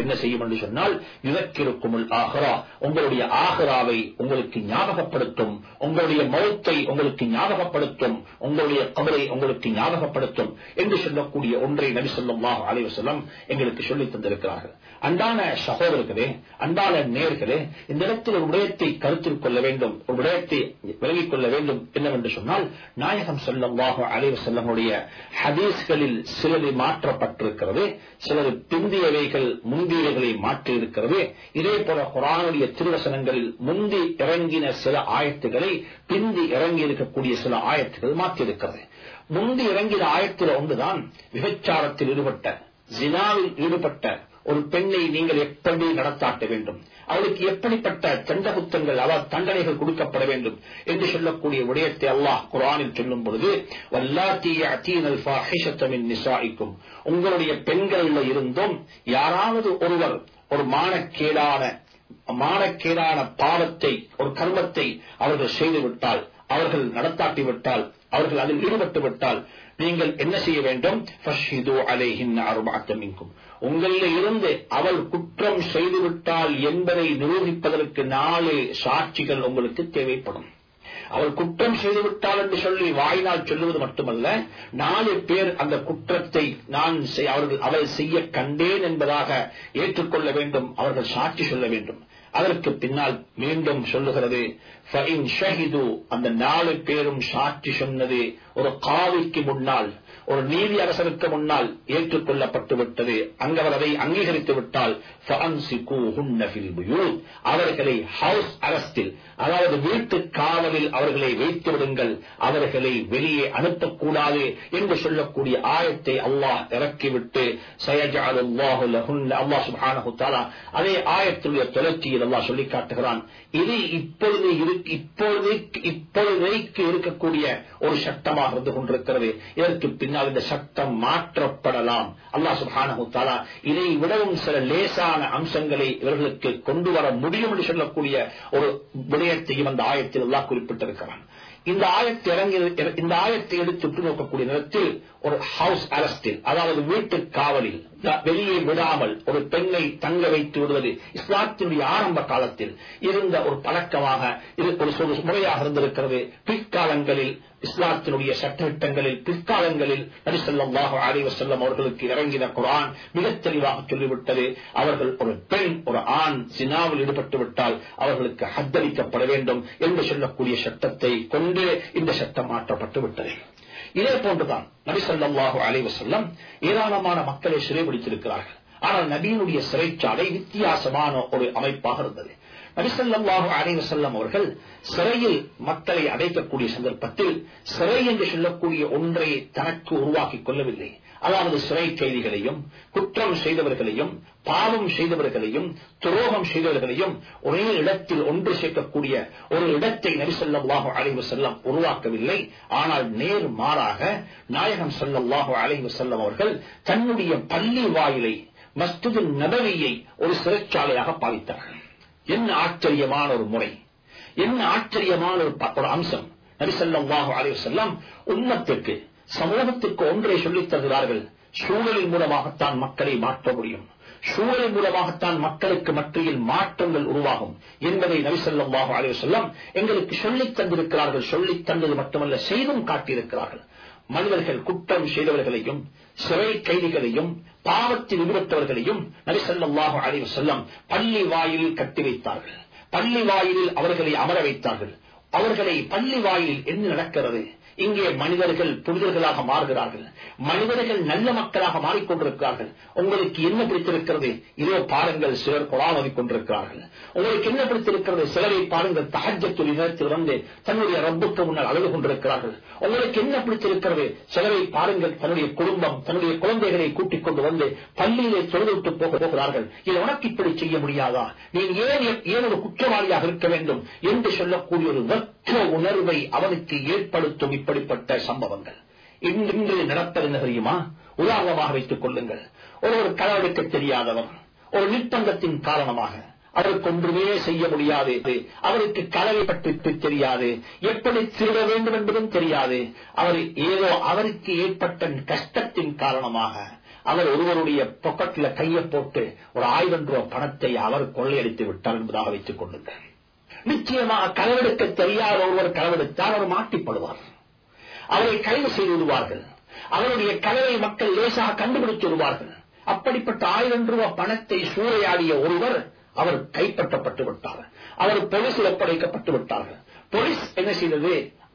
என்ன செய்யும் என்று சொன்னால் யுதக்கிருக்கும் ஆஹரா உங்களுடைய ஆஹராவை உங்களுக்கு ஞாபகப்படுத்தும் உங்களுடைய மௌத்தை உங்களுக்கு ஞாபகப்படுத்தும் உங்களுடைய கபரை உங்களுக்கு ஞாபகப்படுத்தும் என்று சொல்லக்கூடிய ஒன்றை நபி சொல்லாஹ் அலைவசல்லம் எங்களுக்கு சொல்லித் தந்திருக்கிறார்கள் அன்பான சகோதரர்களே அன்பான நேர்களே இந்த இடத்தில் ஒரு விடயத்தை கருத்தில் கொள்ள வேண்டும் ஒரு விடயத்தை விலகிக் கொள்ள வேண்டும் என்னவென்று சொன்னால் நாயகம் சொல்லவாக அலைவ செல்லமுடைய ஹதீஸ்களில் சிலது மாற்றப்பட்டிருக்கிறது சிலது பிந்தியவைகள் முந்தியவைகளை மாற்றி இருக்கிறது இதே போல குரானுடைய திருவசனங்களில் முந்தி இறங்கின சில ஆயத்துகளை பிந்தி இறங்கி இருக்கக்கூடிய சில ஆயத்துகள் மாற்றியிருக்கிறது முந்தி இறங்கின ஆயத்தில் ஒன்றுதான் விபச்சாரத்தில் ஈடுபட்ட ஜினாவில் ஈடுபட்ட ஒரு பெண்ணை நீங்கள் எப்படி நடத்தாட்ட வேண்டும் அவளுக்கு எப்படிப்பட்ட தண்டகுத்தங்கள் அவர் தண்டனைகள் கொடுக்கப்பட வேண்டும் என்று சொல்லக்கூடிய விடயத்தை அல்லாஹ் குரானில் சொல்லும் பொழுது நிசாய்க்கும் உங்களுடைய பெண்களில் இருந்தும் யாராவது ஒருவர் ஒரு மானக்கேடான மானக்கேடான பாவத்தை ஒரு கர்மத்தை அவர்கள் செய்துவிட்டால் அவர்கள் நடத்தாட்டி விட்டால் அவர்கள் அதில் ஈடுபட்டு விட்டால் நீங்கள் என்ன செய்ய வேண்டும் உங்களில் இருந்து அவள் குற்றம் செய்துவிட்டால் என்பதை நிரூபிப்பதற்கு நாலு சாட்சிகள் உங்களுக்கு தேவைப்படும் அவள் குற்றம் செய்துவிட்டாள் என்று சொல்லி வாயினால் சொல்லுவது மட்டுமல்ல நாலு பேர் அந்த குற்றத்தை நான் அவர்கள் அவள் செய்ய கண்டேன் என்பதாக ஏற்றுக்கொள்ள வேண்டும் அவர்கள் சாட்சி சொல்ல வேண்டும் அதற்கு பின்னால் மீண்டும் சொல்லுகிறது அந்த நாலு பேரும் சாட்சி சொன்னது ஒரு காவிக்கு முன்னால் ஒரு நீதி அரசருக்கு முன்னால் ஏற்றுக்கொள்ளப்பட்டு விட்டது அங்கவர் அதை அங்கீகரித்து விட்டால் அவர்களை ஹவுஸ் அரஸ்டில் அதாவது வீட்டு காவலில் அவர்களை வைத்து விடுங்கள் அவர்களை வெளியே அனுப்பக்கூடாது என்று சொல்லக்கூடிய ஆயத்தை அல்லாஹ் இறக்கிவிட்டு அதே ஆயத்துடைய தொடர்ச்சியில் அல்லாஹ் சொல்லி காட்டுகிறான் இது இப்பொழுது இப்பொழுது இப்பொழுதைக்கு இருக்கக்கூடிய ஒரு சட்டமாக இருந்து கொண்டிருக்கிறது இதற்கு பின்னால் இந்த சட்டம் மாற்றப்படலாம் அல்லா சுபானு தாலா இதை விடவும் சில லேசான அம்சங்களை இவர்களுக்கு கொண்டு வர முடியும் என்று சொல்லக்கூடிய ஒரு விடயத்தையும் அந்த ஆயத்தில் எல்லாம் குறிப்பிட்டிருக்கிறான் இந்த ஆயத்தை இறங்கி இந்த ஆயத்தை எடுத்து நோக்கக்கூடிய நேரத்தில் ஒரு ஹவுஸ் அரஸ்டில் அதாவது வீட்டு காவலில் வெளியே விடாமல் ஒரு பெண்ணை தங்க வைத்து விடுவது இஸ்லாத்தினுடைய ஆரம்ப காலத்தில் இருந்த ஒரு பழக்கமாக இது ஒரு முறையாக இருந்திருக்கிறது பிற்காலங்களில் இஸ்லாத்தினுடைய சட்டத்திட்டங்களில் பிற்காலங்களில் நரிசல்லாக அறிவு செல்லம் அவர்களுக்கு இறங்கின குரான் மிக தெளிவாக சொல்லிவிட்டது அவர்கள் ஒரு பெண் ஒரு ஆண் சினாவில் ஈடுபட்டு விட்டால் அவர்களுக்கு ஹத்தளிக்கப்பட வேண்டும் என்று சொல்லக்கூடிய சட்டத்தை கொண்டு இந்த சட்டம் மாற்றப்பட்டு விட்டது இதே போன்றுதான் நபிசல்லாஹு அலைவு செல்லம் ஏராளமான மக்களை சிறைபிடித்திருக்கிறார்கள் ஆனால் நபியினுடைய சிறைச்சாலை வித்தியாசமான ஒரு அமைப்பாக இருந்தது நபிசல்லாஹு அலைவு செல்லம் அவர்கள் சிறையில் மக்களை அடைக்கக்கூடிய சந்தர்ப்பத்தில் சிறை என்று சொல்லக்கூடிய ஒன்றை தனக்கு உருவாக்கிக் கொள்ளவில்லை அதாவது சிறை கைதிகளையும் குற்றம் செய்தவர்களையும் பாவம் செய்தவர்களையும் துரோகம் செய்தவர்களையும் ஒரே இடத்தில் ஒன்று சேர்க்கக்கூடிய ஒரு இடத்தை நபிசல்லாஹு அலைவு செல்லம் உருவாக்கவில்லை ஆனால் நேர் மாறாக நாயகம் சல்லாஹு அலைவு செல்லம் அவர்கள் தன்னுடைய பள்ளி வாயிலை மஸ்து நபவியை ஒரு சிறைச்சாலையாக பாவித்தார்கள் என்ன ஆச்சரியமான ஒரு முறை என்ன ஆச்சரியமான ஒரு அம்சம் நபிசல்லாஹு அலைவு செல்லம் உண்மத்திற்கு சமூகத்திற்கு ஒன்றை சொல்லித் தருகிறார்கள் சூழலின் மூலமாகத்தான் மக்களை மாற்ற முடியும் சூழல் மூலமாகத்தான் மக்களுக்கு மத்தியில் மாற்றங்கள் உருவாகும் என்பதை நபிசல்லாஹு அலைவு செல்லம் எங்களுக்கு சொல்லித் தந்திருக்கிறார்கள் சொல்லித் தந்தது மட்டுமல்ல செய்தும் காட்டியிருக்கிறார்கள் மனிதர்கள் குற்றம் செய்தவர்களையும் சிறை கைதிகளையும் பாவத்தில் ஈடுபட்டவர்களையும் நபிசல்லாஹு அலைவு செல்லம் பள்ளி வாயிலில் கட்டி வைத்தார்கள் பள்ளி வாயிலில் அவர்களை அமர வைத்தார்கள் அவர்களை பள்ளி வாயிலில் என்ன நடக்கிறது இங்கே மனிதர்கள் புனிதர்களாக மாறுகிறார்கள் மனிதர்கள் நல்ல மக்களாக மாறிக்கொண்டிருக்கிறார்கள் உங்களுக்கு என்ன பிடித்திருக்கிறது இதோ பாருங்கள் சிலர் குரான் கொண்டிருக்கிறார்கள் உங்களுக்கு என்ன பிடித்திருக்கிறது சிலரை பாருங்கள் தகஜத்துடைய நேரத்தில் வந்து தன்னுடைய ரப்புக்கு முன்னால் அழுது கொண்டிருக்கிறார்கள் உங்களுக்கு என்ன பிடித்திருக்கிறது சிலரை பாருங்கள் தன்னுடைய குடும்பம் தன்னுடைய குழந்தைகளை கூட்டிக் கொண்டு வந்து பள்ளியிலே தொழுதுவிட்டு போக போகிறார்கள் இது உனக்கு இப்படி செய்ய முடியாதா நீ ஏன் ஏன் ஒரு குற்றவாளியாக இருக்க வேண்டும் என்று சொல்லக்கூடிய ஒரு வெற்ற உணர்வை அவனுக்கு ஏற்படுத்தும் இப்படிப்பட்ட சம்பவங்கள் இன்று நடப்பது என்ன தெரியுமா உதாரணமாக வைத்துக் கொள்ளுங்கள் ஒரு ஒரு களவெடுக்க தெரியாதவர் ஒரு நிர்பந்தத்தின் காரணமாக அவருக்கு ஒன்றுமே செய்ய முடியாது அவருக்கு கலவை பற்றி தெரியாது எப்படி திருட வேண்டும் என்பதும் தெரியாது அவர் ஏதோ அவருக்கு ஏற்பட்ட கஷ்டத்தின் காரணமாக அவர் ஒருவருடைய பொக்கெட்ல கையை போட்டு ஒரு ஆயிரம் ரூபாய் பணத்தை அவர் கொள்ளையடித்து விட்டார் என்பதாக வைத்துக் கொள்ளுங்கள் நிச்சயமாக களவெடுக்க தெரியாத ஒருவர் களவெடுத்தால் அவர் மாட்டிப்படுவார் அவரை கைது செய்து விடுவார்கள் அவருடைய கலவை மக்கள் லேசாக கண்டுபிடித்து விடுவார்கள் அப்படிப்பட்ட ஆயிரம் ரூபாய் பணத்தை சூறையாடிய ஒருவர் அவர் கைப்பற்றப்பட்டு விட்டார் அவர் போலீசில் ஒப்படைக்கப்பட்டு விட்டார்கள் போலீஸ் என்ன செய்தது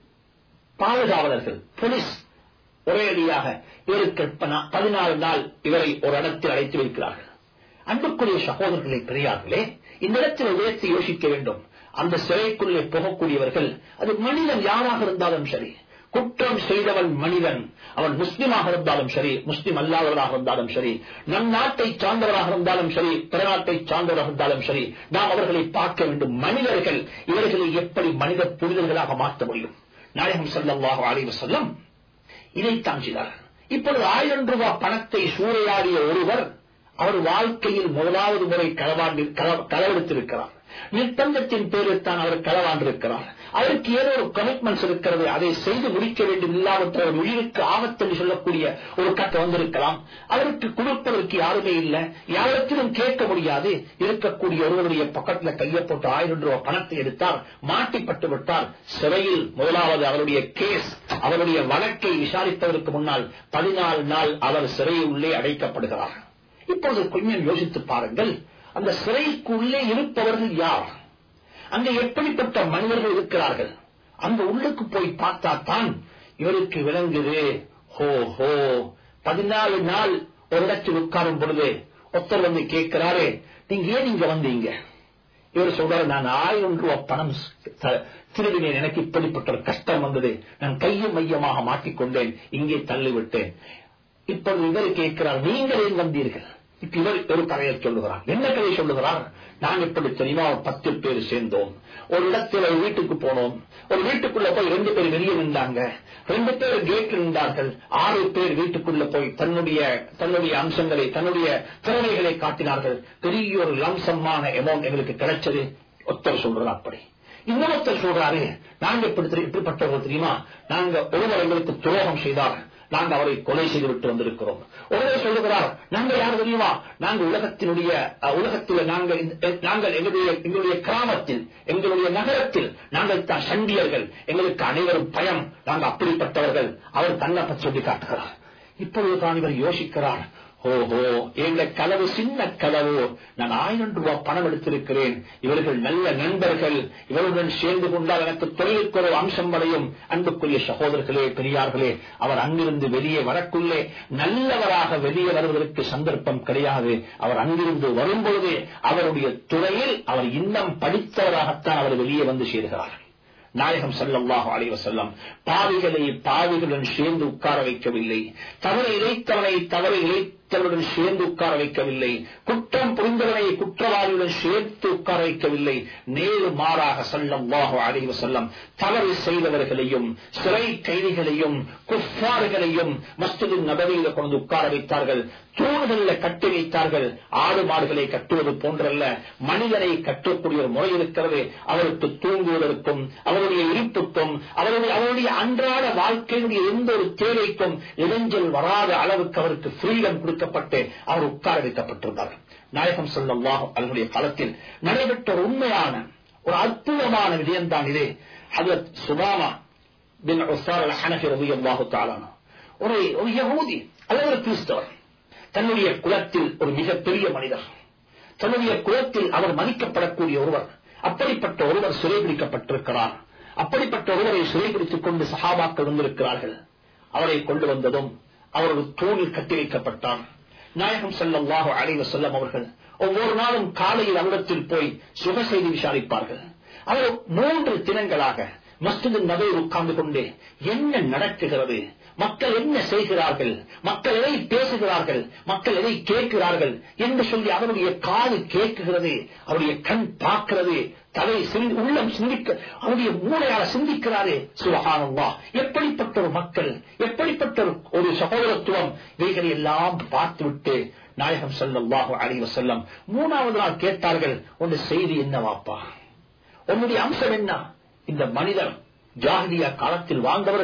பாதுகாவலர்கள் போலீஸ் ஒரேடியாக இவருக்கு பதினாலு நாள் இவரை ஒரு இடத்தில் அழைத்து வைக்கிறார்கள் அன்புக்குரிய சகோதரர்களை பெரியார்களே இந்த இடத்தில் உயர்த்தி யோசிக்க வேண்டும் அந்த சிறைக்குள்ளே போகக்கூடியவர்கள் அது மனிதன் யாராக இருந்தாலும் சரி குற்றம் செய்தவன் மனிதன் அவன் முஸ்லிமாக இருந்தாலும் சரி முஸ்லிம் அல்லாதவராக இருந்தாலும் சரி நம் நாட்டை சார்ந்தவராக இருந்தாலும் சரி பிற நாட்டை சார்ந்தவராக இருந்தாலும் சரி நாம் அவர்களை பார்க்க வேண்டும் மனிதர்கள் இவர்களை எப்படி மனித புனிதர்களாக மாற்ற முடியும் நாயகம் செல்லவாக அழைவு செல்லம் இதைத்தான் செய்தார்கள் இப்பொழுது ஆயிரம் ரூபாய் பணத்தை சூறையாடிய ஒருவர் அவர் வாழ்க்கையில் முதலாவது முறை களவாண்டி களவெடுத்திருக்கிறார் நிர்பந்தத்தின் பேரில் தான் அவர் களவாண்டிருக்கிறார் அவருக்கு ஏதோ ஒரு கமிட்மெண்ட்ஸ் இருக்கிறது அதை செய்து முடிக்க வேண்டும் இல்லாவற்ற உயிருக்கு ஆபத்து என்று சொல்லக்கூடிய ஒரு கட்டம் வந்திருக்கலாம் அவருக்கு கொடுப்பதற்கு யாருமே இல்லை யாரிடத்திலும் கேட்க முடியாது இருக்கக்கூடிய ஒருவருடைய பக்கத்துல கையை போட்டு ஆயிரம் ரூபாய் பணத்தை எடுத்தார் மாட்டிப்பட்டு விட்டார் சிறையில் முதலாவது அவருடைய கேஸ் அவருடைய வழக்கை விசாரிப்பதற்கு முன்னால் பதினாலு நாள் அவர் சிறையுள்ளே அடைக்கப்படுகிறார் இப்பொழுது கொஞ்சம் யோசித்து பாருங்கள் அந்த சிறைக்குள்ளே இருப்பவர்கள் யார் அங்க எப்படிப்பட்ட மனிதர்கள் இருக்கிறார்கள் அங்க உள்ளுக்கு போய் பார்த்தா தான் இவருக்கு விளங்குது ஹோ ஹோ பதினாலு நாள் ஒரு இடத்தில் உட்காரும் பொழுது ஒருத்தர் வந்து கேட்கிறாரு நீங்க ஏன் இங்க வந்தீங்க இவர் சொல்றாரு நான் ஆயிரம் ரூபாய் பணம் திருடினேன் எனக்கு இப்படிப்பட்ட ஒரு கஷ்டம் வந்தது நான் கையும் மையமாக மாட்டிக்கொண்டேன் இங்கே தள்ளிவிட்டேன் இப்பொழுது இவர் கேட்கிறார் நீங்கள் ஏன் வந்தீர்கள் இப்ப இவர் ஒரு கதையை சொல்லுகிறார் என்ன கதை சொல்லுகிறார் நாங்க எப்படி தெரியுமா ஒரு பத்து பேர் சேர்ந்தோம் ஒரு இடத்துல ஒரு வீட்டுக்கு போனோம் ஒரு வீட்டுக்குள்ள போய் ரெண்டு பேர் வெளியே நின்றாங்க ரெண்டு பேர் கேட்டு நின்றார்கள் ஆறு பேர் வீட்டுக்குள்ள போய் தன்னுடைய தன்னுடைய அம்சங்களை தன்னுடைய திறமைகளை காட்டினார்கள் பெரிய ஒரு லம்சமான அமௌண்ட் எங்களுக்கு கிடைச்சது ஒருத்தர் சொல்றார் அப்படி இன்னொருத்தர் சொல்றாரு நாங்க எப்படி இப்படிப்பட்டவர்கள் தெரியுமா நாங்க ஒருவர் எங்களுக்கு துரோகம் செய்தார் நாங்க அவரை கொலை செய்து விட்டு வந்திருக்கிறோம் உடனே சொல்லுகிறார் நாங்கள் யார் தெரியுமா நாங்கள் உலகத்தினுடைய உலகத்தில் நாங்கள் நாங்கள் எங்களுடைய எங்களுடைய கிராமத்தில் எங்களுடைய நகரத்தில் நாங்கள் தான் சண்டியர்கள் எங்களுக்கு அனைவரும் பயம் நாங்கள் அப்படிப்பட்டவர்கள் அவர் தன்னை பற்றி சொல்லி காட்டுகிறார் இப்பொழுது தான் இவர் யோசிக்கிறார் ஓஹோ எங்க கதவு சின்ன கதவு நான் ஆயிரம் ரூபாய் பணம் எடுத்திருக்கிறேன் இவர்கள் நல்ல நண்பர்கள் இவருடன் சேர்ந்து கொண்டால் எனக்கு தொழிலுக்கு ஒரு அம்சம் வரையும் அன்புக்குரிய சகோதரர்களே பெரியார்களே அவர் அங்கிருந்து வெளியே வரக்குள்ளே நல்லவராக வெளியே வருவதற்கு சந்தர்ப்பம் கிடையாது அவர் அங்கிருந்து வரும்பொழுது அவருடைய துறையில் அவர் இன்னும் படித்தவராகத்தான் அவர் வெளியே வந்து சேர்கிறார் நாயகம் செல்லல்லாஹு அலைவ செல்லம் பாவிகளை பாவிகளுடன் சேர்ந்து உட்கார வைக்கவில்லை தவறு இழைத்தவனை தவறு இழைத்தவருடன் சேர்ந்து உட்கார வைக்கவில்லை குற்றம் புரிந்தவனை குற்றவாளியுடன் சேர்த்து உட்கார வைக்கவில்லை நேரு மாறாக செல்லல்லாஹு அலைவ செல்லம் தவறு செய்தவர்களையும் சிறை கைதிகளையும் குஃபாறுகளையும் மஸ்திது நபரியில கொண்டு உட்கார வைத்தார்கள் தூண்கள்ல கட்டி வைத்தார்கள் ஆடு மாடுகளை கட்டுவது போன்றல்ல மனிதனை கட்டக்கூடிய ஒரு முறை இருக்கிறது அவருக்கு தூங்குவதற்கும் அவருடைய இருப்புக்கும் அவருடைய அவருடைய அன்றாட வாழ்க்கையினுடைய எந்த ஒரு தேவைக்கும் இடைஞ்சல் வராத அளவுக்கு அவருக்கு ஃப்ரீடம் கொடுக்கப்பட்டு அவர் உட்கார வைக்கப்பட்டிருந்தார் நாயகம் சொல்லம் அவர்களுடைய காலத்தில் நடைபெற்ற ஒரு உண்மையான ஒரு அற்புதமான விஜயம்தான் இது அது சுபாமா பின் ஹனஃபி ரவி அல்லாஹு தாலான ஒரு ஒரு யகூதி அல்லது ஒரு கிறிஸ்தவர் தன்னுடைய குலத்தில் ஒரு மிகப்பெரிய மனிதர் தன்னுடைய குலத்தில் அவர் மதிக்கப்படக்கூடிய ஒருவர் அப்படிப்பட்ட ஒருவர் சிறைபிடிக்கப்பட்டிருக்கிறார் அப்படிப்பட்ட ஒருவரை சிறைபிடித்துக் கொண்டு சகாபாக்கள் வந்திருக்கிறார்கள் அவரை கொண்டு வந்ததும் அவர் ஒரு தூணில் கட்டி வைக்கப்பட்டார் நாயகம் செல்லவாக அழைவ செல்லம் அவர்கள் ஒவ்வொரு நாளும் காலையில் அவரிடத்தில் போய் சுக செய்தி விசாரிப்பார்கள் அவர் மூன்று தினங்களாக மஸ்ஜிது நபை உட்கார்ந்து கொண்டு என்ன நடக்குகிறது மக்கள் என்ன செய்கிறார்கள் மக்கள் எதை பேசுகிறார்கள் மக்கள் எதை கேட்கிறார்கள் என்று சொல்லி அவருடைய காது கேட்குகிறது அவருடைய கண் பார்க்கிறது தலை உள்ளம் சிந்திக்க அவருடைய மூளையால சிந்திக்கிறாரே சுகானம்வா எப்படிப்பட்ட ஒரு மக்கள் எப்படிப்பட்ட ஒரு சகோதரத்துவம் இவைகளை எல்லாம் பார்த்துவிட்டு நாயகம் செல்லவாக அறிவ செல்லம் மூணாவது நாள் கேட்டார்கள் உன் செய்தி என்னவாப்பா உன்னுடைய அம்சம் என்ன இந்த மனிதர் ஜாகிரியா காலத்தில் வாழ்ந்தவர்கள்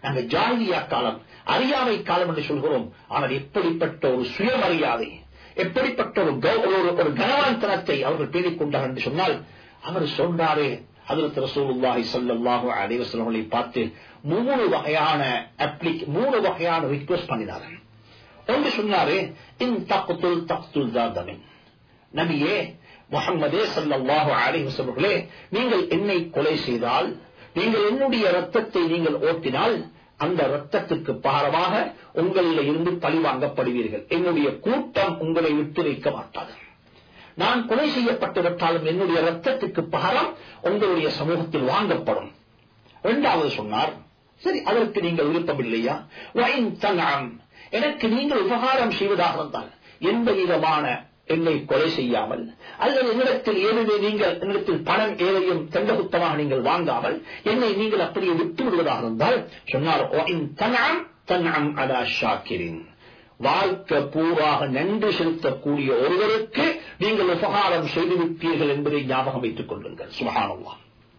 நாங்கள் ஜாலியா காலம் அறியாமை காலம் என்று சொல்கிறோம் ஆனால் எப்படிப்பட்ட ஒரு சுயமரியாதை எப்படிப்பட்ட ஒரு கௌ- ஒரு- ஒரு கனவாந்தனத்தை அவர்கள் பேணிக் கொண்டார் என்று சொன்னால் அவர் சொன்னாரே அதில் ரசூலுல்லாஹி ஸல்லல்லாஹு அலைஹி வஸல்லம் அவர்களை பார்த்து மூணு வகையான அப்ளிக் மூணு வகையான ரிக்வெஸ்ட் பண்ணினார்கள் ஒன்று சொன்னாரு இன் தக்துல் தக்துல் தாதமின் நபியே முகம்மதே ஸல்லல்லாஹு அலைஹி வஸல்லம் நீங்கள் என்னை கொலை செய்தால் நீங்கள் என்னுடைய ரத்தத்தை நீங்கள் ஓட்டினால் அந்த ரத்தத்துக்கு பாரமாக உங்களில் இருந்து பழிவாங்கப்படுவீர்கள் என்னுடைய கூட்டம் உங்களை விட்டு வைக்க மாட்டாது நான் கொலை செய்யப்பட்டு விட்டாலும் என்னுடைய ரத்தத்துக்கு பாரம் உங்களுடைய சமூகத்தில் வாங்கப்படும் இரண்டாவது சொன்னார் சரி அதற்கு நீங்கள் விருப்பம் இல்லையா வைன் தங்கம் எனக்கு நீங்கள் உபகாரம் செய்வதாக இருந்தால் எந்த விதமான என்னை கொலை செய்யாமல் அல்லது என்னிடத்தில் ஏதுவே நீங்கள் என்னிடத்தில் பணம் ஏதையும் தண்டகுத்தமாக நீங்கள் வாங்காமல் என்னை நீங்கள் அப்படியே விட்டு விடுவதாக இருந்தால் சொன்னார் "ஒயின் தன்அம் தன்அம் அலா ஷாக்கிரின் வாழ்க்கை பூராக நன்றி செலுத்தக்கூடிய ஒருவருக்கு நீங்கள் உபகாரம் செய்துவிட்டீர்கள் என்பதை ஞாபகம் வைத்துக் கொள்ளுங்கள் சுபகானல்லா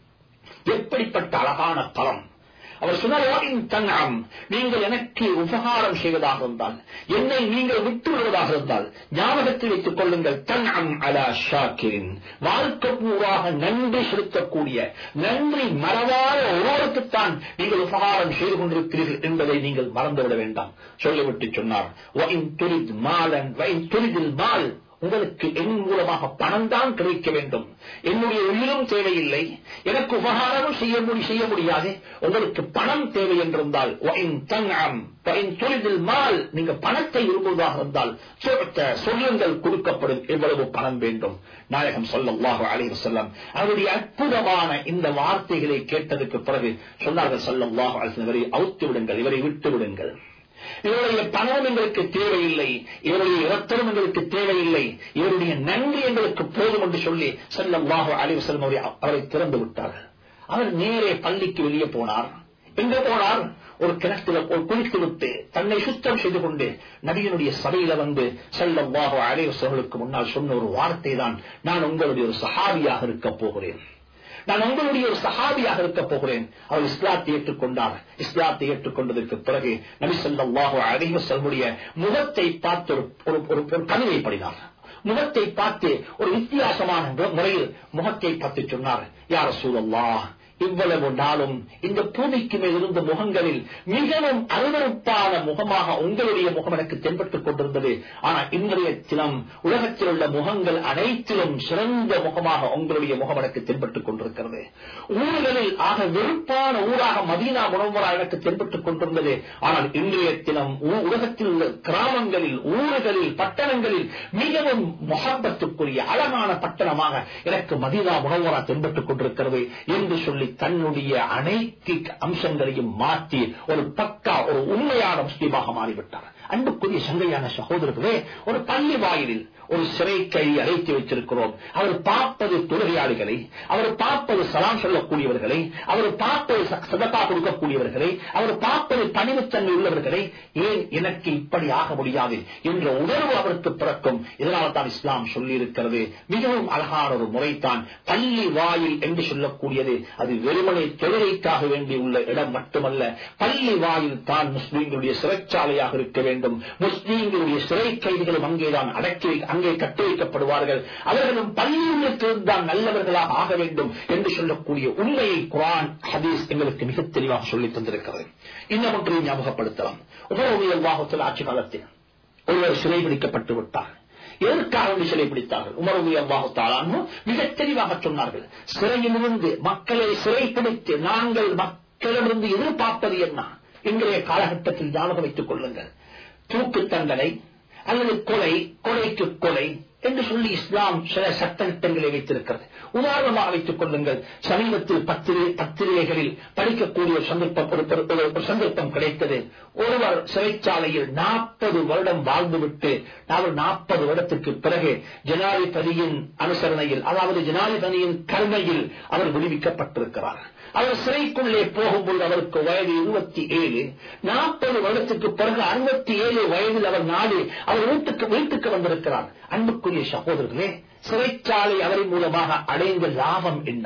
எப்படிப்பட்ட அழகான தலம் அவர் சொன்னார் "வாயின் தன்அம் நீங்கள் எனக்கு உபகாரம் செய்வதாக இருந்தால் என்னை நீங்கள் விட்டு விடுவதாக இருந்தால் ஞாபகத்தில் வைத்துக் கொள்ளுங்கள் தன்அம் அலா ஷாக்கிரின் வாழ்க்கை பூராக நன்றி செலுத்தக்கூடிய நன்றி மறவாத ஒருவருக்குத்தான் நீங்கள் உபகாரம் செய்து கொண்டிருக்கிறீர்கள் என்பதை நீங்கள் மறந்துவிட வேண்டாம் சொல்லிவிட்டு சொன்னார் "வஇன் துரித் மாலன் வஇன் துரிதில் மால் உங்களுக்கு என் மூலமாக பணம் தான் கிடைக்க வேண்டும் என்னுடைய உயிரும் தேவையில்லை எனக்கு உபகாரமும் செய்ய முடி செய்ய முடியாது உங்களுக்கு பணம் தேவை என்றிருந்தால் "வஇன் தன்அம் வஇன் துரிதில் மால் நீங்க பணத்தை விரும்புவதாக இருந்தால் சொற்க சொல்லுங்கள் கொடுக்கப்படும் எவ்வளவு பணம் வேண்டும் நாயகம் ஸல்லல்லாஹு அலைஹி வஸல்லம் அவருடைய அற்புதமான இந்த வார்த்தைகளை கேட்டதுக்கு பிறகு சொன்னார்கள் ஸல்லல்லாஹு அலைஹி வஸல்லம் இவரை அவுத்து விடுங்கள் இவரை விட்டு விடுங்கள் இவருடைய பணம் எங்களுக்கு தேவையில்லை இவருடைய இரத்தம் எங்களுக்கு தேவையில்லை இவருடைய நன்றி எங்களுக்கு போதும் என்று சொல்லி செல்லவாக அலைவு செல்லும் அவரை அவரை திறந்து விட்டார்கள் அவர் நேரே பள்ளிக்கு வெளியே போனார் எங்க போனார் ஒரு கிணத்துல ஒரு குளித்து விட்டு தன்னை சுத்தம் செய்து கொண்டு நபியினுடைய சபையில வந்து செல்லவாக அலைவு செல்வர்களுக்கு முன்னால் சொன்ன ஒரு வார்த்தை தான் நான் உங்களுடைய ஒரு சஹாபியாக இருக்க போகிறேன் நான் உங்களுடைய ஒரு சஹாபியாக இருக்க போகிறேன் அவர் இஸ்லாத்தை ஏற்றுக்கொண்டார் இஸ்லாத்தை ஏற்றுக்கொண்டதற்கு பிறகு நபி ஸல்லல்லாஹு அலைஹி வஸல்லுடைய முகத்தை பார்த்து ஒரு- ஒரு- ஒரு ஒரு கவிதை படினார் முகத்தை பார்த்து ஒரு வித்தியாசமான மு- முறையில் முகத்தை பார்த்து சொன்னார் யார் சூழல்லா இவ்வளவு நாளும் இந்த பூமிக்கு மேல் இருந்த முகங்களில் மிகவும் அருவருப்பான முகமாக உங்களுடைய முகம் எனக்கு தென்பட்டுக் கொண்டிருந்தது ஆனால் இன்றைய தினம் உலகத்தில் உள்ள முகங்கள் அனைத்திலும் சிறந்த முகமாக உங்களுடைய முகம் எனக்கு தென்பட்டுக் கொண்டிருக்கிறது ஊர்களில் ஆக வெறுப்பான ஊராக மதீனா முனவரா எனக்கு தென்பட்டுக் கொண்டிருந்தது ஆனால் இன்றைய தினம் ஊ- உலகத்தில் உள்ள கிராமங்களில் ஊர்களில் பட்டணங்களில் மிகவும் முகப்பத்துக்குரிய அழகான பட்டணமாக எனக்கு மதீனா முனவரா தென்பட்டுக் கொண்டிருக்கிறது என்று சொல்லி தன்னுடைய அனைத்து அம்சங்களையும் மாற்றி ஒரு பக்கா ஒரு உண்மையான முஸ்லீமாக மாறிவிட்டார் அன்புக்குரிய சங்கையான சகோதரர்களே ஒரு பள்ளி வாயிலில் ஒரு சிறை கைதி அடைத்து வைத்திருக்கிறோம் அவர் பார்ப்பது தொழுகையாளிகளை அவர் பார்ப்பது சலாம் சொல்லக்கூடியவர்களை அவர் பார்ப்பது ச- சதகா கொடுக்கக்கூடியவர்களை அவர் பார்ப்பது பணிவுத்தன்மை உள்ளவர்களை ஏன் எனக்கு இப்படி ஆக முடியாது என்ற உணர்வு அவருக்கு பிறக்கும் இதனால் தான் இஸ்லாம் சொல்லி இருக்கிறது மிகவும் அழகான ஒரு முறைதான் பள்ளி வாயில் என்று சொல்லக்கூடியது அது வெறுமனை தொழுகைக்காக வேண்டி உள்ள இடம் மட்டுமல்ல பள்ளி வாயில் தான் முஸ்லீம்களுடைய சிறைச்சாலையாக இருக்க வேண்டும் முஸ்லீம்களுடைய சிறை கைதிகளும் அங்கேதான் அடக்கி வை- அங்கே கட்டி வைக்கப்படுவார்கள் அவர்களும் பள்ளியுள்ளத்தில் தான் நல்லவர்களாக ஆக வேண்டும் என்று சொல்லக்கூடிய உண்மையை குரான் ஹதீஸ் எங்களுக்கு மிக தெளிவாக சொல்லித் தந்திருக்கிறது இன்னும் ஒன்றையும் ஞாபகப்படுத்தலாம் உபரவியல்வாகத்தில் ஆட்சி காலத்தில் ஒருவர் சிறைபிடிக்கப்பட்டு விட்டார் எதற்காக வேண்டி சிறை பிடித்தார்கள் உமரவி அல்லாஹாலும் மிக தெளிவாக சொன்னார்கள் சிறையிலிருந்து மக்களை சிறைப்பிடித்து நாங்கள் மக்களிடமிருந்து எதிர்பார்ப்பது என்ன இன்றைய காலகட்டத்தில் ஞாபகம் வைத்துக் கொள்ளுங்கள் தூக்கு தண்டனை அல்லது கொலை கொலைக்கு கொலை என்று சொல்லி இஸ்லாம் சில சட்டத்திட்டங்களை வைத்திருக்கிறது உதாரணமாக வைத்துக் கொள்ளுங்கள் சமீபத்தில் பத்திரி பத்திரிகைகளில் படிக்கக்கூடிய ஒரு சந்தர்ப்பம் ஒரு- ஒரு- ஒரு- ஒரு சந்தர்ப்பம் கிடைத்தது ஒருவர் சிறைச்சாலையில் நாற்பது வருடம் வாழ்ந்துவிட்டு அவர் நாற்பது வருடத்திற்கு பிறகு ஜனாதிபதியின் அனுசரணையில் அதாவது ஜனாதிபதியின் கருணையில் அவர் விடுவிக்கப்பட்டிருக்கிறார் அவர் சிறைக்குள்ளே போகும்போது அவருக்கு வயது இருபத்தி ஏழு நாற்பது வருடத்துக்கு பிறகு அறுபத்தி ஏழு வயதில் அவர் நாடு அவர் வீட்டுக்கு வீட்டுக்கு வந்திருக்கிறார் அன்புக்குரிய சகோதரர்களே சிறைச்சாலை அவரின் மூலமாக அடைந்த லாபம் என்ன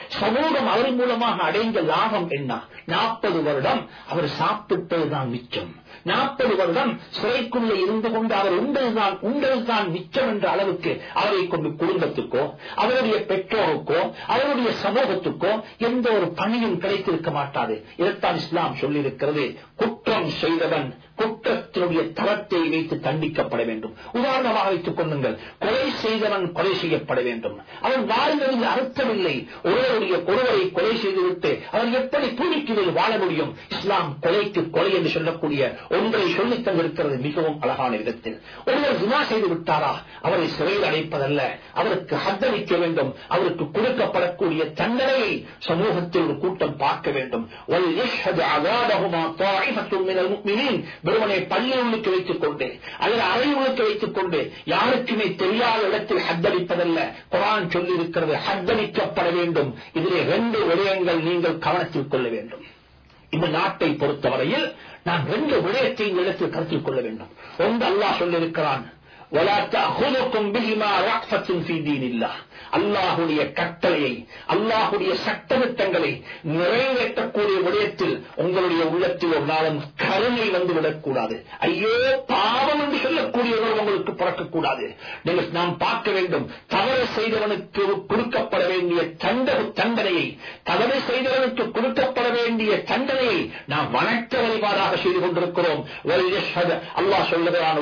சமூகம் அவர் மூலமாக அடைந்த லாபம் என்ன நாற்பது வருடம் அவர் சாப்பிட்டதுதான் மிச்சம் நாற்பது வருடம் சிறைக்குள்ளே இருந்து கொண்டு அவர் உண்டதுதான் உண்டதுதான் மிச்சம் என்ற அளவுக்கு அவரை கொண்டு குடும்பத்துக்கோ அவருடைய பெற்றோருக்கோ அவருடைய சமூகத்துக்கோ எந்த ஒரு பணியும் கிடைத்திருக்க மாட்டாது இதைத்தான் இஸ்லாம் சொல்லியிருக்கிறது குற்றம் செய்தவன் குற்றத்தினுடைய தரத்தை வைத்து தண்டிக்கப்பட வேண்டும் உதாரணமாக வைத்துக் கொள்ளுங்கள் கொலை செய்தவன் கொலை செய்யப்பட வேண்டும் அவன் வாழ்ந்ததில் அர்த்தமில்லை ஒருவருடைய ஒருவரை கொலை செய்துவிட்டு அவர் எப்படி பூமிக்குவில் வாழ முடியும் இஸ்லாம் கொலைக்கு கொலை என்று சொல்லக்கூடிய ஒன்றை சொல்லித் தந்திருக்கிறது மிகவும் அழகான விதத்தில் ஒருவர் வினா செய்து விட்டாரா அவரை சிறையில் அடைப்பதல்ல அவருக்கு ஹத்தளிக்க வேண்டும் அவருக்கு கொடுக்கப்படக்கூடிய தண்டனையை சமூகத்தில் ஒரு கூட்டம் பார்க்க வேண்டும் وَلْيَشْهَدْ عَذَابَهُمَا طَائِفَةٌ مِنَ الْمُؤْمِنِينَ வெறுமனை பள்ளியுள்ளுக்கு வைத்துக் கொண்டு அல்லது அறையுள்ளுக்கு வைத்துக் கொண்டு யாருக்குமே தெரியாத இடத்தில் ஹத்தளிப்பதல்ல குரான் சொல்லி இருக்கிறது ஹத்தளிக்கப்பட வேண்டும் இதிலே ரெண்டு விடயங்கள் நீங்கள் கவனத்தில் கொள்ள வேண்டும் இந்த நாட்டை பொறுத்தவரையில் நான் ரெண்டு விடயத்தை இந்த இடத்தில் கருத்தில் கொள்ள வேண்டும் ஒன்று அல்லாஹ் சொல்லியிருக்கிறான் وَلَا تَأْخُذُكُمْ بِهِمَا رَأْفَةٌ فِي دِينِ اللَّهِ அல்லாஹுடைய கட்டளையை அல்லாஹுடைய சட்டத்திட்டங்களை நிறைவேற்றக்கூடிய விடயத்தில் உங்களுடைய உள்ளத்தில் ஒரு நாளும் கருணை வந்து விடக்கூடாது ஐயோ பாவம் என்று சொல்லக்கூடியவர்கள் உங்களுக்கு பிறக்கக்கூடாது நீங்கள் நாம் பார்க்க வேண்டும் தவறு செய்தவனுக்கு கொடுக்கப்பட வேண்டிய தண்ட தண்டனையை தவறு செய்தவனுக்கு கொடுக்கப்பட வேண்டிய தண்டனையை நாம் வணக்க வழிபாடாக செய்து கொண்டிருக்கிறோம் அல்லாஹ் சொல்லுகிறான்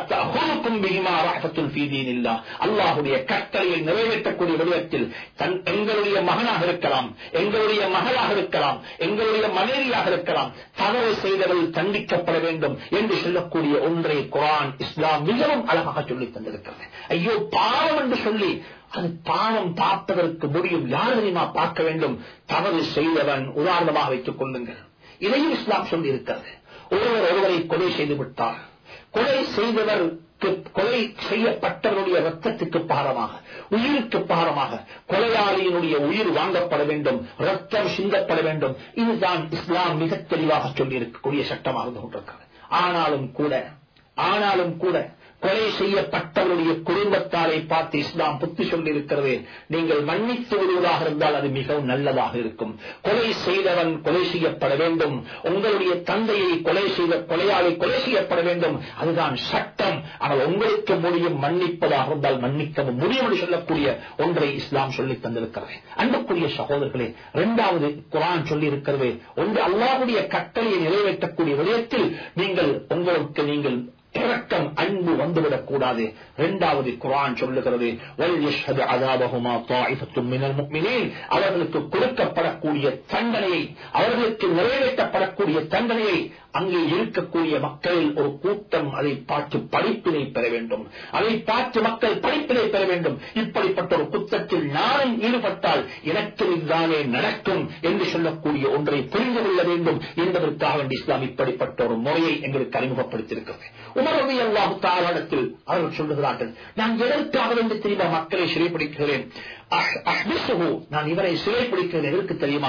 அல்லாஹுடைய கட்டளையை நிறைவேற்றக்கூடிய விடயத்தில் தன் எங்களுடைய மகனாக இருக்கலாம் எங்களுடைய மகளாக இருக்கலாம் எங்களுடைய மனைவியாக இருக்கலாம் தவறு செய்தவள் தண்டிக்கப்பட வேண்டும் என்று சொல்லக்கூடிய ஒன்றை குரான் இஸ்லாம் மிகவும் அழகாக சொல்லித் தந்திருக்கிறது ஐயோ பாவம் என்று சொல்லி அது பாவம் பார்ப்பதற்கு முடியும் யார் தெரியுமா பார்க்க வேண்டும் தவறு செய்தவன் உதாரணமாக வைத்துக் கொள்ளுங்கள் இதையும் இஸ்லாம் சொல்லி இருக்கிறது ஒருவர் ஒருவரை கொலை செய்து விட்டார் கொலை செய்தவர் கொலை செய்யப்பட்டவருடைய ரத்தத்துக்கு பாரமாக உயிருக்கு பாரமாக கொலையாளியினுடைய உயிர் வாங்கப்பட வேண்டும் ரத்தம் சிந்தப்பட வேண்டும் இதுதான் இஸ்லாம் மிக தெளிவாக சொல்லி இருக்கக்கூடிய சட்டமாக இருந்து கொண்டிருக்கிறது ஆனாலும் கூட ஆனாலும் கூட கொலை செய்யப்பட்டவருடைய குடும்பத்தாரை பார்த்து இஸ்லாம் புத்தி சொல்லியிருக்கிறது நீங்கள் மன்னித்து விடுவதாக இருந்தால் அது மிகவும் நல்லதாக இருக்கும் கொலை செய்தவன் கொலை செய்யப்பட வேண்டும் உங்களுடைய தந்தையை கொலை செய்த கொலையாளி கொலை செய்யப்பட வேண்டும் அதுதான் சட்டம் ஆனால் உங்களுக்கு முடியும் மன்னிப்பதாக இருந்தால் மன்னிக்கவும் முடியும் என்று சொல்லக்கூடிய ஒன்றை இஸ்லாம் சொல்லித் தந்திருக்கிறது அன்புக்குரிய சகோதரர்களே இரண்டாவது குரான் சொல்லி இருக்கிறது ஒன்று அல்லாவுடைய கட்டளையை நிறைவேற்றக்கூடிய விடயத்தில் நீங்கள் உங்களுக்கு நீங்கள் இரக்கம் அன்பு வந்துவிடக் கூடாது இரண்டாவது குரான் சொல்லுகிறது அவர்களுக்கு கொடுக்கப்படக்கூடிய தண்டனையை அவர்களுக்கு நிறைவேற்றப்படக்கூடிய தண்டனையை அங்கே இருக்கக்கூடிய மக்களில் ஒரு கூட்டம் அதை பார்த்து படிப்பினை பெற வேண்டும் அதை பார்த்து மக்கள் படிப்பினை பெற வேண்டும் இப்படிப்பட்ட ஒரு குத்தத்தில் நானும் ஈடுபட்டால் எனக்கு இதுதானே நடக்கும் என்று சொல்லக்கூடிய ஒன்றை புரிந்து கொள்ள வேண்டும் என்பதற்காக வேண்டி இஸ்லாம் இப்படிப்பட்ட ஒரு முறையை எங்களுக்கு அறிமுகப்படுத்தியிருக்கிறது உமரவி அல்லாஹு தாராளத்தில் அவர்கள் சொல்லுகிறார்கள் நான் எதற்காக வேண்டி தெரியுமா மக்களை சிறைப்பிடிக்கிறேன் நான் இவரை சிறைப்பிடிக்கிறது எதற்கு தெரியுமா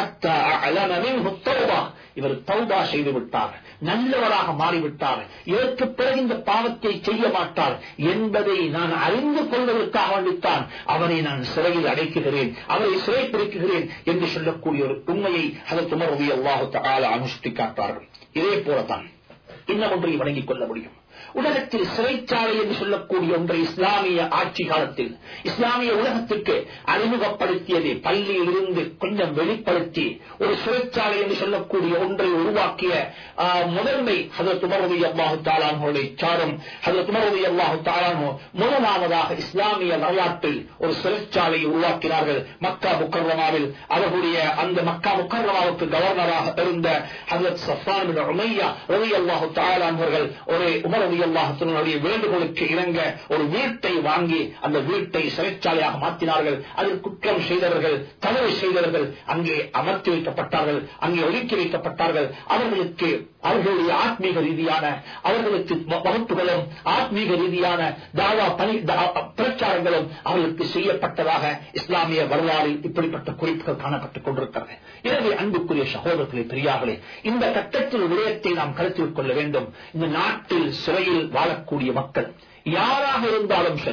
இவர் தௌபா செய்து விட்டார் நல்லவராக மாறிவிட்டார் இதற்கு பிறகு இந்த பாவத்தை செய்ய மாட்டார் என்பதை நான் அறிந்து கொள்வதற்காக வேண்டித்தான் அவரை நான் சிறையில் அடைக்குகிறேன் அவரை சிறைப்பிடிக்குகிறேன் என்று சொல்லக்கூடிய ஒரு உண்மையை அதற்கு உமரவி அல்லாஹு தாலா அனுஷ்டி காட்டார்கள் இதே போலத்தான் இன்னும் ஒன்றை வழங்கிக் கொள்ள முடியும் உலகத்தில் சிறைச்சாலை என்று சொல்லக்கூடிய ஒன்றை இஸ்லாமிய ஆட்சி காலத்தில் இஸ்லாமிய உலகத்துக்கு அறிமுகப்படுத்தியது பள்ளியில் இருந்து கொஞ்சம் வெளிப்படுத்தி ஒரு சிறைச்சாலை என்று சொல்லக்கூடிய ஒன்றை உருவாக்கிய முதன்மை ஹதரத் உமரவி அல்லாஹு தாலானுடைய சாரம் ஹதரத் உமரவி அல்லாஹு தாலானு முதலாவதாக இஸ்லாமிய வரலாற்றில் ஒரு சிறைச்சாலையை உருவாக்கினார்கள் மக்கா முக்கர்ரமாவில் அவர்களுடைய அந்த மக்கா முக்கர்ரமாவுக்கு கவர்னராக இருந்த ஹதரத் சஃபான் உமையா ரவி அல்லாஹு தாலான்வர்கள் ஒரு உமரவி அல்லாஹத்தினுடைய வேண்டுகோளுக்கு இணங்க ஒரு வீட்டை வாங்கி அந்த வீட்டை சிறைச்சாலையாக மாற்றினார்கள் அதில் குற்றம் செய்தவர்கள் தவறு செய்தவர்கள் அங்கே அமர்த்தி வைக்கப்பட்டார்கள் அங்கே ஒதுக்கி வைக்கப்பட்டார்கள் அவர்களுக்கு அவர்களுடைய ஆத்மீக ரீதியான அவர்களுக்கு வகுப்புகளும் ஆத்மீக ரீதியான தாவா பணி பிரச்சாரங்களும் அவர்களுக்கு செய்யப்பட்டதாக இஸ்லாமிய வரலாறில் இப்படிப்பட்ட குறிப்புகள் காணப்பட்டுக் கொண்டிருக்கிறது எனவே அன்புக்குரிய சகோதரர்களே பெரியார்களே இந்த கட்டத்தில் விடயத்தை நாம் கருத்தில் கொள்ள வேண்டும் இந்த நாட்டில் சிறையில் வாழக்கூடிய மக்கள் யாராக இருந்தாலும் சரி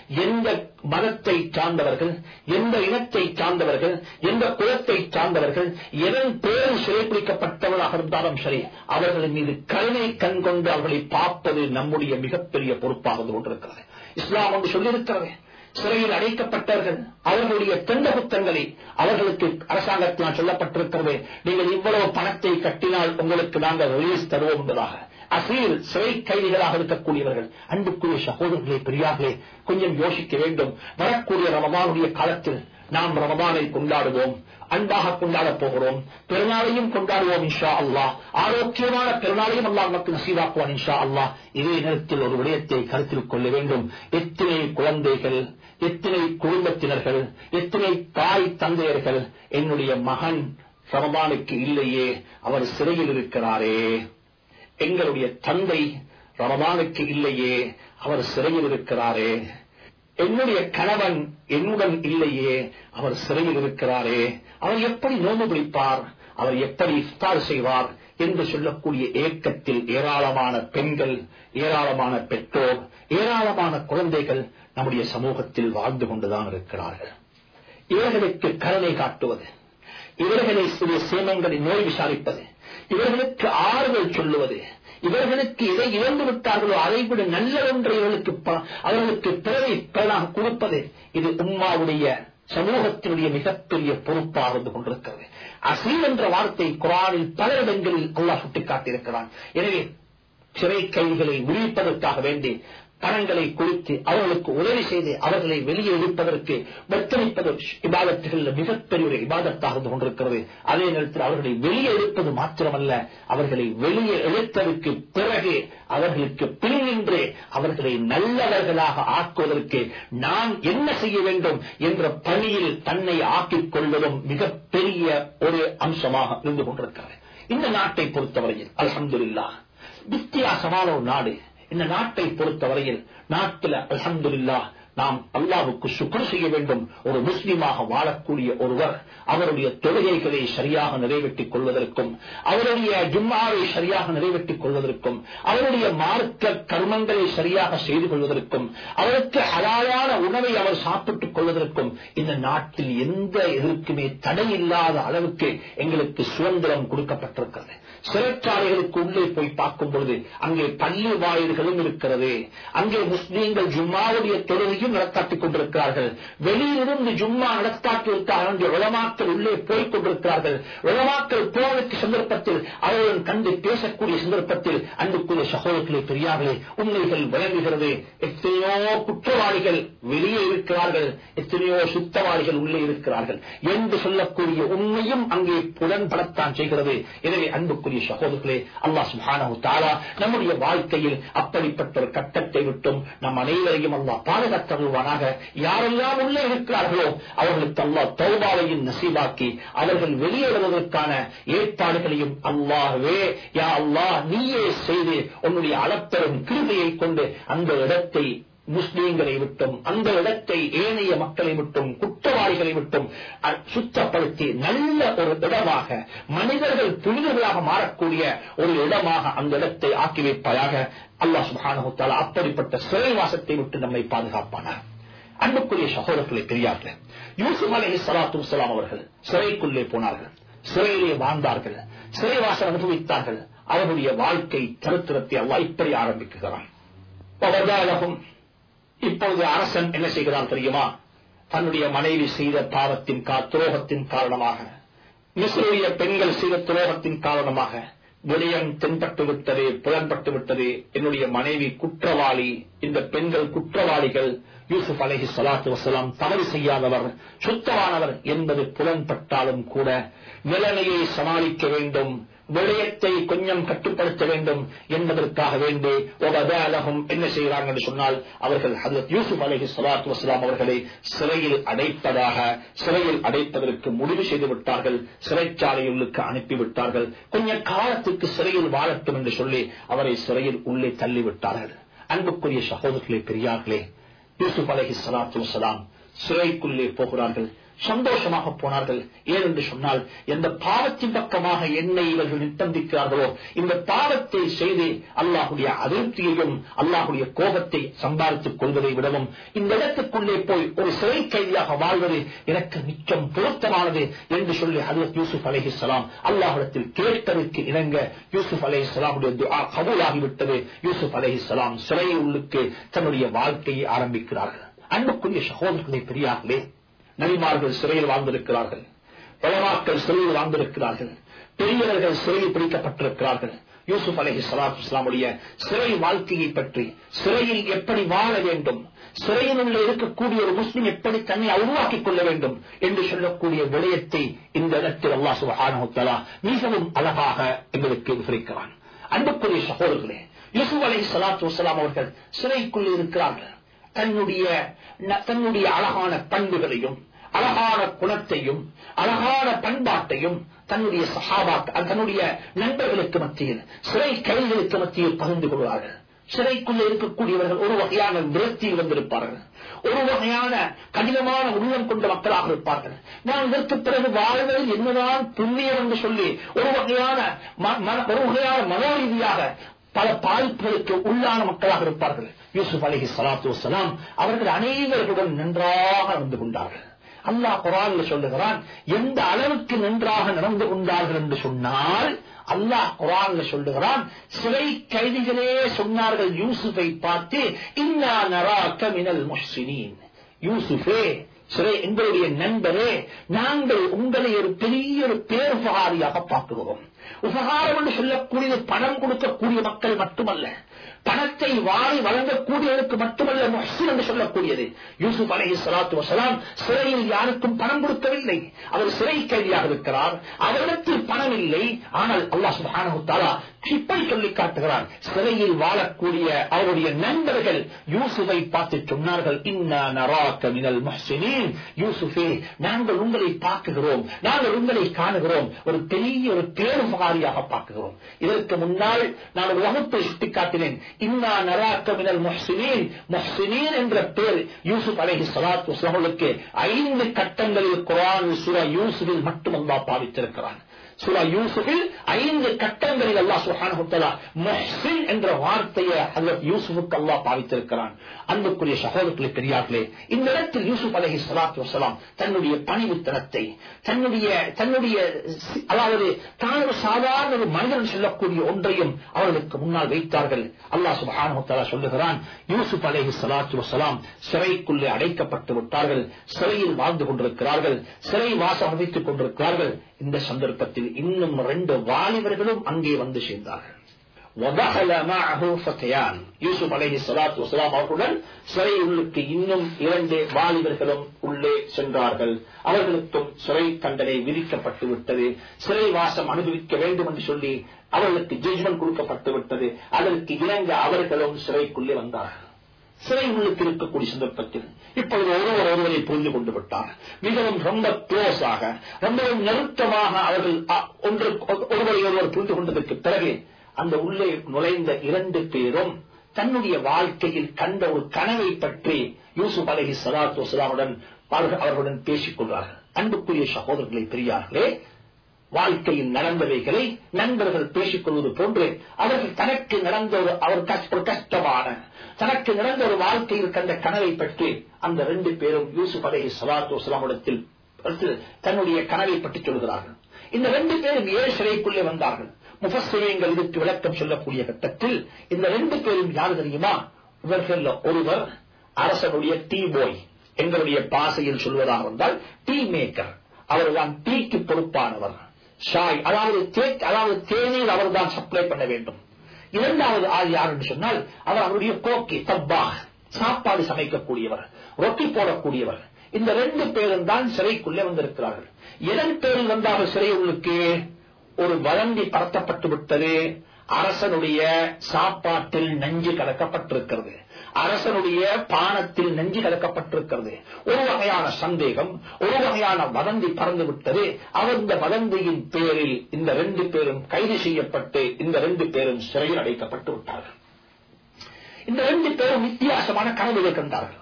எந்த மதத்தை சார்ந்தவர்கள் எந்த இனத்தை சார்ந்தவர்கள் எந்த குலத்தை சார்ந்தவர்கள் எதன் பேரில் சிறைப்பிடிக்கப்பட்டவர்களாக இருந்தாலும் சரி அவர்களின் மீது கருணை கண் கொண்டு அவர்களை பார்ப்பது நம்முடைய மிகப்பெரிய பொறுப்பாக இருந்து கொண்டிருக்கிறது இஸ்லாம் ஒன்று சொல்லியிருக்கிறது சிறையில் அடைக்கப்பட்டவர்கள் அவர்களுடைய தெந்த புத்தங்களை அவர்களுக்கு அரசாங்கத்தினால் சொல்லப்பட்டிருக்கிறது நீங்கள் இவ்வளவு பணத்தை கட்டினால் உங்களுக்கு நாங்கள் ரிலீஸ் தருவோம் என்பதாக அசீல் சிறை கைதிகளாக இருக்கக்கூடியவர்கள் அன்புக்குரிய சகோதரர்களே பெரியார்களே கொஞ்சம் யோசிக்க வேண்டும் வரக்கூடிய ரமதானுடைய காலத்தில் நாம் ரமதானை கொண்டாடுவோம் அன்பாக கொண்டாடப் போகிறோம் பெருநாளையும் கொண்டாடுவோம் இன்ஷா அல்லாஹ் ஆரோக்கியமான பெருநாளையும் அல்லாஹ் நமக்கு நசீவாக்குவான் இன்ஷா அல்லாஹ் இதே நேரத்தில் ஒரு விடயத்தை கருத்தில் கொள்ள வேண்டும் எத்தனை குழந்தைகள் எத்தனை குடும்பத்தினர்கள் எத்தனை தாய் தந்தையர்கள் என்னுடைய மகன் ரமதானுக்கு இல்லையே அவர் சிறையில் இருக்கிறாரே எங்களுடைய தந்தை ரமதானுக்கு இல்லையே அவர் சிறையில் இருக்கிறாரே என்னுடைய கணவன் என்னுடன் இல்லையே அவர் சிறையில் இருக்கிறாரே அவர் எப்படி நோம்பு பிடிப்பார் அவர் எப்படி இஃப்தார் செய்வார் என்று சொல்லக்கூடிய ஏக்கத்தில் ஏராளமான பெண்கள் ஏராளமான பெற்றோர் ஏராளமான குழந்தைகள் நம்முடைய சமூகத்தில் வாழ்ந்து கொண்டுதான் இருக்கிறார்கள் இவர்களுக்கு கருணை காட்டுவது இவர்களை சிறிய சேமங்களை நோய் விசாரிப்பது இவர்களுக்கு ஆறுதல் சொல்லுவது இவர்களுக்கு இதை இழந்து விட்டார்களோ அதை விட நல்ல ஒன்றை இவர்களுக்கு ப- அவர்களுக்கு பிறவை பிறனாக கொடுப்பது இது உம்மாவுடைய சமூகத்தினுடைய மிகப்பெரிய பொறுப்பாக இருந்து கொண்டிருக்கிறது அசீல் என்ற வார்த்தை குரானில் பல இடங்களில் அல்லாஹ் சுட்டிக்காட்டியிருக்கிறான் எனவே சிறை கைதிகளை விடுவிப்பதற்காக வேண்டி பணங்களை கொடுத்து அவர்களுக்கு உதவி செய்து அவர்களை வெளியே இழுப்பதற்கு வெத்தளிப்பது இபாதத்துகள் மிகப்பெரிய ஒரு இபாதத்தாக இருந்து கொண்டிருக்கிறது அதே நேரத்தில் அவர்களை வெளியே இழுப்பது மாத்திரமல்ல அவர்களை வெளியே இழுத்ததற்கு பிறகு அவர்களுக்கு பின்னின்று அவர்களை நல்லவர்களாக ஆக்குவதற்கு நான் என்ன செய்ய வேண்டும் என்ற பணியில் தன்னை ஆக்கிக் கொள்வதும் மிகப்பெரிய ஒரு அம்சமாக இருந்து கொண்டிருக்கிறது இந்த நாட்டை பொறுத்தவரையில் அல்ஹம்துலில்லாஹ் வித்தியாசமான ஒரு நாடு இந்த நாட்டை பொறுத்தவரையில் நாட்டில் அல்ஹம்துலில்லாஹ் நாம் அல்லாவுக்கு சுக்கர் செய்ய வேண்டும் ஒரு முஸ்லீமாக வாழக்கூடிய ஒருவர் அவருடைய தொழுகைகளை சரியாக நிறைவேற்றிக் கொள்வதற்கும் அவருடைய ஜும்மாவை சரியாக நிறைவேற்றிக் கொள்வதற்கும் அவருடைய மார்க்க கர்மங்களை சரியாக செய்து கொள்வதற்கும் அவருக்கு ஹலாலான உணவை அவர் சாப்பிட்டுக் கொள்வதற்கும் இந்த நாட்டில் எந்த எதற்குமே தடை இல்லாத அளவுக்கு எங்களுக்கு சுதந்திரம் கொடுக்கப்பட்டிருக்கிறது சிறைச்சாலைகளுக்கு உள்ளே போய் பார்க்கும் பொழுது அங்கே பள்ளி வாயில்களும் இருக்கிறது அங்கே முஸ்லீம்கள் ஜும்மாவுடைய தொழுகையும் நடத்தாட்டிக் கொண்டிருக்கிறார்கள் வெளியிலிருந்து ஜும்மா நடத்தாட்டியிருக்கார்கள் என்று உளமாக்கள் உள்ளே போய்க் கொண்டிருக்கிறார்கள் உளமாக்கள் போவதற்கு சந்தர்ப்பத்தில் அவர்களுடன் கண்டு பேசக்கூடிய சந்தர்ப்பத்தில் அன்புக்குரிய சகோதரர்களே பெரியார்களே உண்மைகள் விளங்குகிறது எத்தனையோ குற்றவாளிகள் வெளியே இருக்கிறார்கள் எத்தனையோ சுத்தவாளிகள் உள்ளே இருக்கிறார்கள் என்று சொல்லக்கூடிய உண்மையும் அங்கே புலன்படத்தான் செய்கிறது எனவே அன்புக்குரிய சகோதரர்களே அல்லாஹ் சுப்ஹானஹு தஆலா நம்முடைய வாழ்க்கையில் அப்படிப்பட்ட ஒரு கட்டத்தை விட்டும் நம் அனைவரையும் அல்லாஹ் பாதுகாத்தருள்வானாக யாரெல்லாம் உள்ளே இருக்கிறார்களோ அவர்களுக்கு அல்லாஹ் தௌபாவையும் நசீபாக்கி அவர்கள் வெளியேறுவதற்கான ஏற்பாடுகளையும் அல்லாஹ்வே யா அல்லாஹ் நீயே செய்து உன்னுடைய அளப்பெரும் கிருபையை கொண்டு அந்த இடத்தை முஸ்லீம்களை விட்டும் அந்த இடத்தை ஏனைய மக்களை விட்டும் குற்றவாளிகளை விட்டும் அ- சுத்தப்படுத்தி நல்ல ஒரு இடமாக மனிதர்கள் புனிதர்களாக மாறக்கூடிய ஒரு இடமாக அந்த இடத்தை ஆக்கி வைப்பதாக அல்லாஹ் சுப்ஹானஹு தஆலா அப்படிப்பட்ட சிறைவாசத்தை விட்டு நம்மை பாதுகாப்பானார் அன்புக்குரிய சகோதரர்களை பெரியார்கள் யூசுப் அலைஹி ஸலாத்து வஸலாம் அவர்கள் சிறைக்குள்ளே போனார்கள் சிறையிலே வாழ்ந்தார்கள் சிறைவாசம் அனுபவித்தார்கள் அவருடைய வாழ்க்கை சரித்திரத்தை அல்லாஹ் இப்படி ஆரம்பிக்குகிறான் பவதாலகும் இப்பொழுது அரசன் என்ன செய்கிறான் தெரியுமா தன்னுடைய மனைவி செய்த பாவத்தின் கா துரோகத்தின் காரணமாக மிஸ்ருடைய பெண்கள் செய்த துரோகத்தின் காரணமாக விடயம் தென்பட்டு விட்டது புலன்பட்டு விட்டது என்னுடைய மனைவி குற்றவாளி இந்த பெண்கள் குற்றவாளிகள் யூசுப் அலைஹி ஸலாத்து வஸலாம் தவறு செய்யாதவர் சுத்தமானவர் என்பது புலன்பட்டாலும் கூட நிலைமையை சமாளிக்க வேண்டும் விடயத்தை கொஞ்சம் கட்டுப்படுத்த வேண்டும் என்பதற்காக வேண்டி ஒபதாலகம் என்ன செய்கிறாங்க என்று சொன்னால் அவர்கள் ஹதரத் யூசுப் அலைஹி ஸலாத்து வஸலாம் அவர்களை சிறையில் அடைப்பதாக சிறையில் அடைப்பதற்கு முடிவு செய்து விட்டார்கள் சிறைச்சாலையுள்ளுக்கு அனுப்பிவிட்டார்கள் கொஞ்ச காலத்துக்கு சிறையில் வாழட்டும் என்று சொல்லி அவரை சிறையில் உள்ளே தள்ளிவிட்டார்கள் அன்புக்குரிய சகோதரர்களே பெரியார்களே யூசுப் அலைஹி ஸலாத்து வஸலாம் சிறைக்குள்ளே போகிறார்கள் சந்தோஷமாக போனார்கள் ஏனென்று சொன்னால் எந்த பாவத்தின் பக்கமாக என்னை இவர்கள் நிர்பந்திக்கிறார்களோ இந்த பாவத்தை செய்து அல்லாஹுடைய அதிருப்தியையும் அல்லாஹுடைய கோபத்தை சம்பாதித்துக் கொள்வதை விடவும் இந்த இடத்துக்குள்ளே போய் ஒரு சிறை கைதியாக வாழ்வது எனக்கு மிச்சம் பொருத்தமானது என்று சொல்லி ஹதரத் யூசுப் அலஹி சலாம் அல்லாஹிடத்தில் கேட்டதற்கு இணங்க யூசுப் அலஹி சலாமுடைய துஆ கபூலாகிவிட்டது யூசுப் அலஹி சலாம் சிறை உள்ளுக்கு தன்னுடைய வாழ்க்கையை ஆரம்பிக்கிறார்கள் அன்புக்குரிய சகோதரர்களை பெரியார்களே நபிமார்கள் சிறையில் வாழ்ந்திருக்கிறார்கள் பலமாக்கள் சிறையில் வாழ்ந்திருக்கிறார்கள் பெரியவர்கள் சிறையில் பிடிக்கப்பட்டிருக்கிறார்கள் யூசுப் அலஹி சலாத்து இஸ்லாமுடைய சிறை வாழ்க்கையை பற்றி சிறையில் எப்படி வாழ வேண்டும் சிறையில் உள்ள இருக்கக்கூடிய ஒரு முஸ்லிம் எப்படி தன்னை உருவாக்கிக் கொள்ள வேண்டும் என்று சொல்லக்கூடிய விடயத்தை இந்த இடத்தில் அல்லா சுபானா மிகவும் அழகாக எங்களுக்கு விவரிக்கிறான் அன்புக்குரிய சகோதரர்களே யூசுப் அலஹி சலாத்து வலாம் அவர்கள் சிறைக்குள் இருக்கிறார்கள் தன்னுடைய தன்னுடைய அழகான பண்புகளையும் அழகான குணத்தையும் அழகான பண்பாட்டையும் தன்னுடைய சகாபாக்கள் தன்னுடைய நண்பர்களுக்கு மத்தியில் சிறை கைதிகளுக்கு மத்தியில் பகிர்ந்து கொள்வார்கள் சிறைக்குள்ள இருக்கக்கூடியவர்கள் ஒரு வகையான விரக்தியில் வந்திருப்பார்கள் ஒரு வகையான கடினமான உள்ளம் கொண்ட மக்களாக இருப்பார்கள் நான் இதற்கு பிறகு வாழ்வதில் என்னதான் புண்ணியம் என்று சொல்லி ஒரு வகையான ஒரு வகையான மனோரீதியாக பல பாதிப்புகளுக்கு உள்ளான மக்களாக இருப்பார்கள் யூசுப் அலஹி சலாத்து வலாம் அவர்கள் அனைவர்களுடன் நன்றாக நடந்து கொண்டார்கள் அல்லாஹ் குரான் சொல்லுகிறான் எந்த அளவுக்கு நன்றாக நடந்து கொண்டார்கள் என்று சொன்னால் அல்லாஹ் குரான் சொல்லுகிறான் சிறை கைதிகளே சொன்னார்கள் யூசுஃபை பார்த்து இன்னா நராக்க மினல் முஹ்சினீன் யூசுஃபே சிறை எங்களுடைய நண்பரே நாங்கள் உங்களை ஒரு பெரிய ஒரு பேருபகாரியாக பார்க்கிறோம் உபகாரம் என்று சொல்லக்கூடியது பணம் கொடுக்கக்கூடிய மக்கள் மட்டுமல்ல பணத்தை வாரி வழங்கக்கூடியவருக்கு மட்டுமல்ல முஹ்சின் என்று சொல்லக்கூடியது யூசுப் அலஹி சலாத்து வசலாம் சிறையில் யாருக்கும் பணம் கொடுக்கவில்லை அவர் சிறை கைதியாக இருக்கிறார் அவரிடத்தில் பணம் இல்லை ஆனால் அல்லாஹ் சுபானு தாலா இப்படி சொல்லி காட்டுகிறார் சிறையில் வாழக்கூடிய அவருடைய நண்பர்கள் யூசுஃபை பார்த்து சொன்னார்கள் இன்னா நராக்க மினல் முஹ்சினீன் யூசுஃபே நாங்கள் உங்களை பார்க்குகிறோம் நாங்கள் உங்களை காணுகிறோம் ஒரு பெரிய ஒரு பேருபகாரியாக பார்க்குகிறோம் இதற்கு முன்னால் நான் ஒரு வகுப்பை சுட்டிக்காட்டினேன் இன்னா நராக்க மினல் முஹ்சினீன் முஹ்சினீன் என்ற பேர் யூசுப் அலஹி சலாத் வஸ்லாமுக்கு ஐந்து கட்டங்களில் குரான் சுரா யூசுஃபில் மட்டும் அல்லா பாவித்திருக்கிறான் சுரா யூசுஃபில் ஐந்து கட்டங்களில் அல்லா சுஹானுத்தலா மொஹ்சின் என்ற வார்த்தையை ஹசரத் யூசுஃபுக்கு அல்லா பாவித்திருக்கிறான் அன்புக்குரிய சகோதரர்களை பெரியார்களே இந்த இடத்தில் யூசுப் அலஹி சலாத்து வசலாம் தன்னுடைய பணிவுத்தனத்தை தன்னுடைய தன்னுடைய அதாவது தான் ஒரு சாதாரண ஒரு மனிதன் சொல்லக்கூடிய ஒன்றையும் அவர்களுக்கு முன்னால் வைத்தார்கள் அல்லா சுபானுத்தலா சொல்லுகிறான் யூசுப் அலஹி சலாத்து வசலாம் சிறைக்குள்ளே அடைக்கப்பட்டு விட்டார்கள் சிறையில் வாழ்ந்து கொண்டிருக்கிறார்கள் சிறை வாசம் அமைத்துக் கொண்டிருக்கிறார்கள் இந்த சந்தர்ப்பத்தில் இன்னும் ரெண்டு வாலிபர்களும் அங்கே வந்து சேர்ந்தார்கள் யூசுப் அலஹி சலாத் வசலாம் அவர்களுடன் சிறை உள்ளுக்கு இன்னும் இரண்டு வாலிபர்களும் உள்ளே சென்றார்கள் அவர்களுக்கும் சிறை தண்டனை விதிக்கப்பட்டு விட்டது சிறை வாசம் அனுபவிக்க வேண்டும் என்று சொல்லி அவர்களுக்கு ஜட்ஜ்மெண்ட் கொடுக்கப்பட்டு விட்டது அதற்கு இணங்க அவர்களும் சிறைக்குள்ளே வந்தார்கள் சிறை உள்ளுக்கு இருக்கக்கூடிய சந்தர்ப்பத்தில் இப்பொழுது ஒருவர் ஒருவரை புரிந்து கொண்டு விட்டார் மிகவும் ரொம்ப க்ளோஸாக ரொம்பவும் நெருக்கமாக அவர்கள் ஒன்று ஒருவரை ஒருவர் புரிந்து கொண்டதற்கு பிறகு அந்த உள்ளே நுழைந்த இரண்டு பேரும் தன்னுடைய வாழ்க்கையில் கண்ட ஒரு கனவை பற்றி யூசுப் அலஹி சலாத்து வசலாமுடன் அவர்களுடன் பேசிக் கொள்வார்கள் அன்புக்குரிய சகோதரர்களை பெரியார்களே வாழ்க்கையில் நடந்தவைகளை நண்பர்கள் பேசிக் கொள்வது போன்று அவர்கள் தனக்கு நடந்த ஒரு அவர் ஒரு கஷ்டமான தனக்கு நடந்த ஒரு வாழ்க்கையில் கண்ட கனவை பற்றி அந்த ரெண்டு பேரும் யூசுப் அலஹி சலாத்து வசலாமிடத்தில் தன்னுடைய கனவை பற்றி சொல்கிறார்கள் இந்த ரெண்டு பேரும் ஏழு சிறைக்குள்ளே வந்தார்கள் முகசிரியங்கள் இதற்கு விளக்கம் சொல்லக்கூடிய கட்டத்தில் இந்த ரெண்டு பேரும் யாரு தெரியுமா இவர்கள் ஒருவர் அரசனுடைய டீ போய் எங்களுடைய பாசையில் சொல்வதாக வந்தால் டீ மேக்கர் அவர்தான் டீக்கு பொறுப்பானவர் ஷாய் அதாவது அதாவது தேநீர் அவர் தான் சப்ளை பண்ண வேண்டும் இரண்டாவது ஆள் யார் என்று சொன்னால் அவர் அவருடைய கோக்கி தப்பா சாப்பாடு சமைக்கக்கூடியவர் ரொட்டி போடக்கூடியவர் இந்த ரெண்டு பேரும் தான் சிறைக்குள்ளே வந்திருக்கிறார்கள் எதன் பேரில் வந்தார்கள் சிறை உள்ளுக்கு ஒரு வதந்தி பரத்தப்பட்டு விட்டது அரசனுடைய சாப்பாட்டில் நஞ்சு கலக்கப்பட்டிருக்கிறது அரசனுடைய பானத்தில் நெஞ்சு கலக்கப்பட்டிருக்கிறது ஒரு வகையான சந்தேகம் ஒரு வகையான வதந்தி பறந்து விட்டது அந்த வதந்தியின் பேரில் இந்த ரெண்டு பேரும் கைது செய்யப்பட்டு இந்த ரெண்டு பேரும் சிறையில் அடைக்கப்பட்டு விட்டார்கள் இந்த ரெண்டு பேரும் வித்தியாசமான கனவுகளை கண்டார்கள்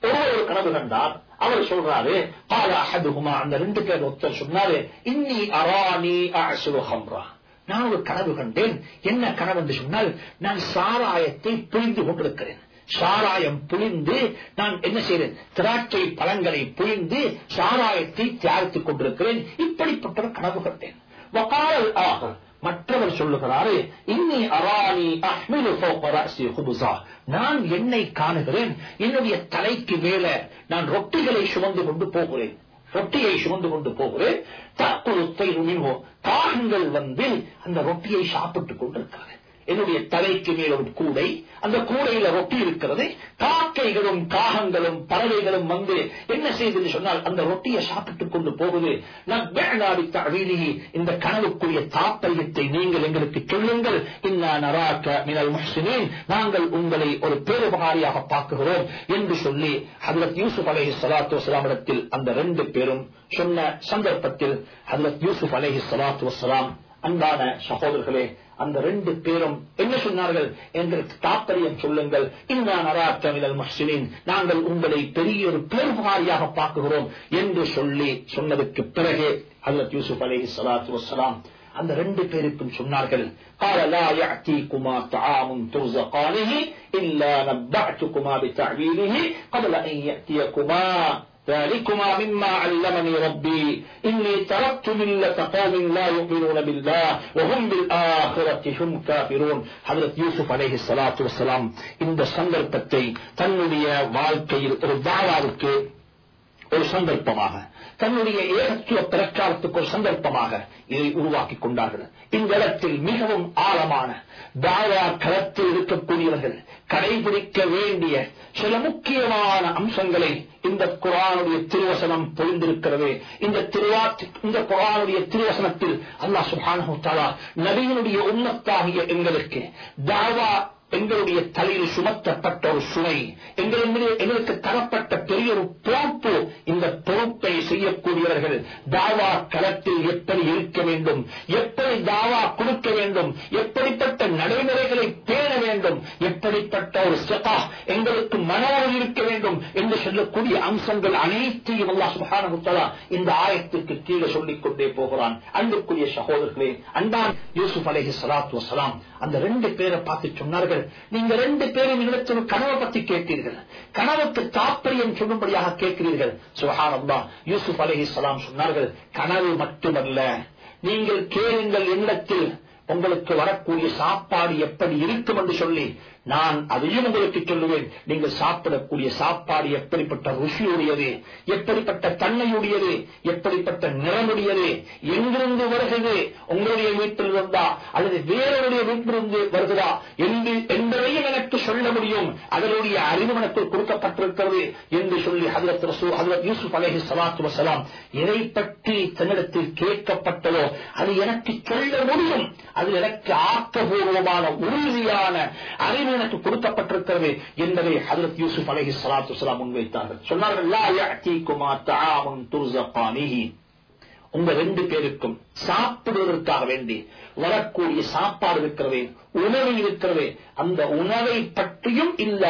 ஒரு ஒரு கனவு கண்டார் அவர் சொல்றாரு கால அஹதுகுமா அந்த ரெண்டு பேர் ஒருத்தர் சொன்னாரு இன்னி அராணி அசுரு ஹம்ரா நான் ஒரு கனவு கண்டேன் என்ன கனவு என்று சொன்னால் நான் சாராயத்தை புரிந்து கொண்டிருக்கிறேன் சாராயம் புளிந்து நான் என்ன செய்தேன் திராட்சை பழங்களை புளிந்து சாராயத்தை தயாரித்துக் கொண்டிருக்கிறேன் இப்படிப்பட்ட ஒரு கனவு கண்டேன் வகால் ஆக மற்றவர் சொல்லுகிறாரு இன்னி அராணி அஹ்மிலு ஃபௌக ரஅஸி குபுஸா நான் என்னை காணுகிறேன் என்னுடைய தலைக்கு மேல நான் ரொட்டிகளை சுமந்து கொண்டு போகிறேன் ரொட்டியை சுமந்து கொண்டு போகிறேன் தாக்குழுத்தை மின்வோ காகங்கள் வந்து அந்த ரொட்டியை சாப்பிட்டுக் கொண்டிருக்கிறது என்னுடைய தலைக்கு மேல் ஒரு கூடை அந்த கூடையில ரொட்டி இருக்கிறது காக்கைகளும் காகங்களும் பறவைகளும் வந்து என்ன செய்தது சொன்னால் அந்த ரொட்டியை சாப்பிட்டுக் கொண்டு போகுது நவ்வீழி இந்த கனவுக்குரிய தாற்பயத்தை நீங்கள் எங்களுக்கு சொல்லுங்கள் இன்னா நராக்க மினல் முஹ்சினீன் நாங்கள் உங்களை ஒரு பேருபகாரியாக பார்க்குகிறோம் என்று சொல்லி ஹதரத் யூசுப் அலைஹி ஸலாத்து வஸலாமிடத்தில் அந்த ரெண்டு பேரும் சொன்ன சந்தர்ப்பத்தில் ஹதரத் யூசுப் அலைஹி ஸலாத்து வஸலாம் அன்பான சகோதரர்களே அந்த ரெண்டு பேரும் என்ன சொன்னார்கள் எங்களுக்கு தாற்பயம் சொல்லுங்கள் இன்னா நராத்தமிழல் மஹ்சினின் நாங்கள் உங்களை பெரிய ஒரு பேர்வாரியாக பார்க்குகிறோம் என்று சொல்லி சொன்னதுக்கு பிறகு ஹஜரத் யூசுப் அலைஹி ஸலாத்து வஸ்ஸலாம் அந்த ரெண்டு பேருக்கும் சொன்னார்கள் قال لا يأتيكما طعام ترزقانه إلا نبعتكما بتعبيره قبل أن يأتيكما ذلكما مما علمني ربي إني تركت ملة قوم لا يؤمنون بالله وهم بالآخرة هم كافرون حضرت யூசுப் அலைஹி ஸலாத்து வஸலாம் இந்த சந்தர்ப்பத்தை தன்னுடைய வாழ்க்கையில் ஒரு தாவாவுக்கு ஒரு சந்தர்ப்பமாக தன்னுடைய ஏகத்துவ பிரச்சாரத்துக்கு ஒரு சந்தர்ப்பமாக இதை உருவாக்கி கொண்டார்கள் இந்த இடத்தில் மிகவும் ஆழமான தாவா களத்தில் இருக்கக்கூடியவர்கள் கடைபிடிக்க வேண்டிய சில முக்கியமான அம்சங்களை இந்த குரானுடைய திருவசனம் பொழிந்திருக்கிறது இந்த திருவா இந்த குரானுடைய திருவசனத்தில் அல்லாஹ் சுப்ஹானஹு தஆலா நபியினுடைய உம்மத்தாகிய எங்களுக்கு தாவா எங்களுடைய தலையில் சுமத்தப்பட்ட ஒரு சுமை எங்களுடைய எங்களுக்கு தரப்பட்ட பெரிய ஒரு பொறுப்பு இந்த பொறுப்பை செய்யக்கூடியவர்கள் தாவா களத்தில் எப்படி இருக்க வேண்டும் எப்படி தாவா கொடுக்க வேண்டும் எப்படிப்பட்ட நடைமுறைகளை பேண வேண்டும் எப்படிப்பட்ட ஒரு சதா எங்களுக்கு மனோடு இருக்க வேண்டும் என்று சொல்லக்கூடிய அம்சங்கள் அனைத்தையும் அல்லாஹ் சுப்ஹானஹு தஆலா இந்த ஆயத்துக்கு கீழே சொல்லிக் கொண்டே போகிறான் அன்புக்குரிய சகோதரர்களே அன்பான் யூசுப் அலைஹி ஸலாத்து வஸலாம் அந்த ரெண்டு பேரை பார்த்து சொன்னார்கள் நீங்க ரெண்டு பேரும் இடத்தில் கனவை பத்தி கேட்டீர்கள் கனவுக்கு தாற்பயம் சொல்லும்படியாக கேட்கிறீர்கள் சுஹானந்தா யூசுப் அலஹி சலாம் சொன்னார்கள் கனவு மட்டுமல்ல நீங்கள் கேளுங்கள் என்னிடத்தில் உங்களுக்கு வரக்கூடிய சாப்பாடு எப்படி இருக்கும் என்று சொல்லி நான் அதையும் உங்களுக்கு சொல்லுவேன் நீங்கள் சாப்பிடக்கூடிய சாப்பாடு எப்படிப்பட்ட ருசியுடையது எப்படிப்பட்ட தன்மையுடையது எப்படிப்பட்ட நிறமுடையது எங்கிருந்து வருகிறது உங்களுடைய வீட்டில் வந்தா அல்லது வேறொருடைய வீட்டிலிருந்து வருகிறதா என்று என்பதையும் எனக்கு சொல்ல முடியும் அதனுடைய அறிவு எனக்கு கொடுக்கப்பட்டிருக்கிறது என்று சொல்லி ஹதரத் ரசூ ஹதரத் யூசுப் அலேஹி சலாத்து வசலாம் எதை பற்றி தன்னிடத்தில் கேட்கப்பட்டதோ அது எனக்கு சொல்ல முடியும் அது எனக்கு ஆக்கபூர்வமான உறுதியான அறிவு எனக்கு கொடுக்கப்பட்டிருக்கிறது என்பதை ஹதரத் யூசுப் அலஹி சலாத்து வலாம் முன்வைத்தார்கள் சொன்னார்கள் லா யஅதீகுமா தஆமுன் துர்ஸகானிஹி உங்க ரெண்டு பேருக்கும் சாப்பிடுவதற்காக வேண்டி வரக்கூடிய சாப்பாடு இருக்கிறது உணவு இருக்கிறது அந்த உணவை பற்றியும்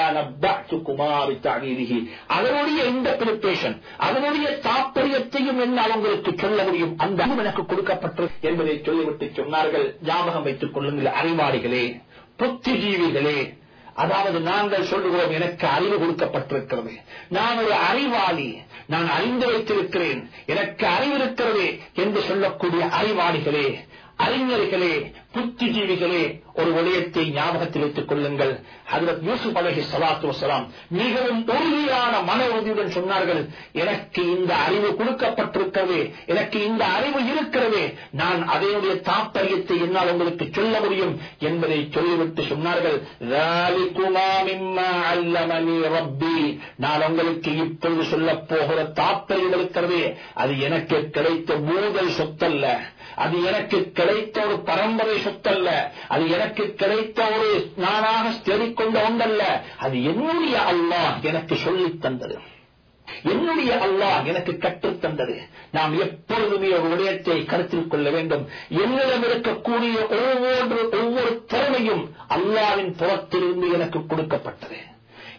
இல்லானி அதனுடைய இன்டர்பிரிட்டேஷன் அதனுடைய தாற்பயத்தையும் என்ன உங்களுக்கு சொல்ல முடியும் அந்த அறிவு எனக்கு கொடுக்கப்பட்டு என்பதை சொல்லிவிட்டு சொன்னார்கள் ஞாபகம் வைத்துக் கொள்ளுங்கள் அறிவாளிகளே புத்திஜீவிகளே அதாவது நாங்கள் சொல்லுகிறோம் எனக்கு அறிவு கொடுக்கப்பட்டிருக்கிறது நான் ஒரு அறிவாளி நான் அறிந்து வைத்திருக்கிறேன் எனக்கு அறிவு இருக்கிறது என்று சொல்லக்கூடிய அறிவாளிகளே அறிஞர்களே புத்திஜீவிகளே ஒரு விடயத்தை ஞாபகத்தில் வைத்துக் கொள்ளுங்கள் ஹதரத் யூசுப் அலஹி சலாத்து வசலாம் மிகவும் உறுதியான மன உறுதியுடன் சொன்னார்கள் எனக்கு இந்த அறிவு கொடுக்கப்பட்டிருக்கிறது எனக்கு இந்த அறிவு இருக்கிறது நான் அதனுடைய தாற்பயத்தை என்னால் உங்களுக்கு சொல்ல முடியும் என்பதை சொல்லிவிட்டு சொன்னார்கள் நான் உங்களுக்கு இப்பொழுது சொல்ல போகிற தாற்பயம் இருக்கிறது அது எனக்கு கிடைத்த மூதல் சொத்தல்ல அது எனக்கு கிடைத்த ஒரு பரம்பரை சொத்தல்ல அது எனக்கு கிடைத்த ஒரு நானாக தேடிக்கொண்ட ஒன்றல்ல அது என்னுடைய அல்லாஹ் எனக்கு சொல்லித் தந்தது என்னுடைய அல்லாஹ் எனக்கு கற்றுத் தந்தது நாம் எப்பொழுதுமே ஒரு விடயத்தை கருத்தில் கொள்ள வேண்டும் என்னிடம் இருக்கக்கூடிய ஒவ்வொரு ஒவ்வொரு திறமையும் அல்லாவின் புறத்திலிருந்து எனக்கு கொடுக்கப்பட்டது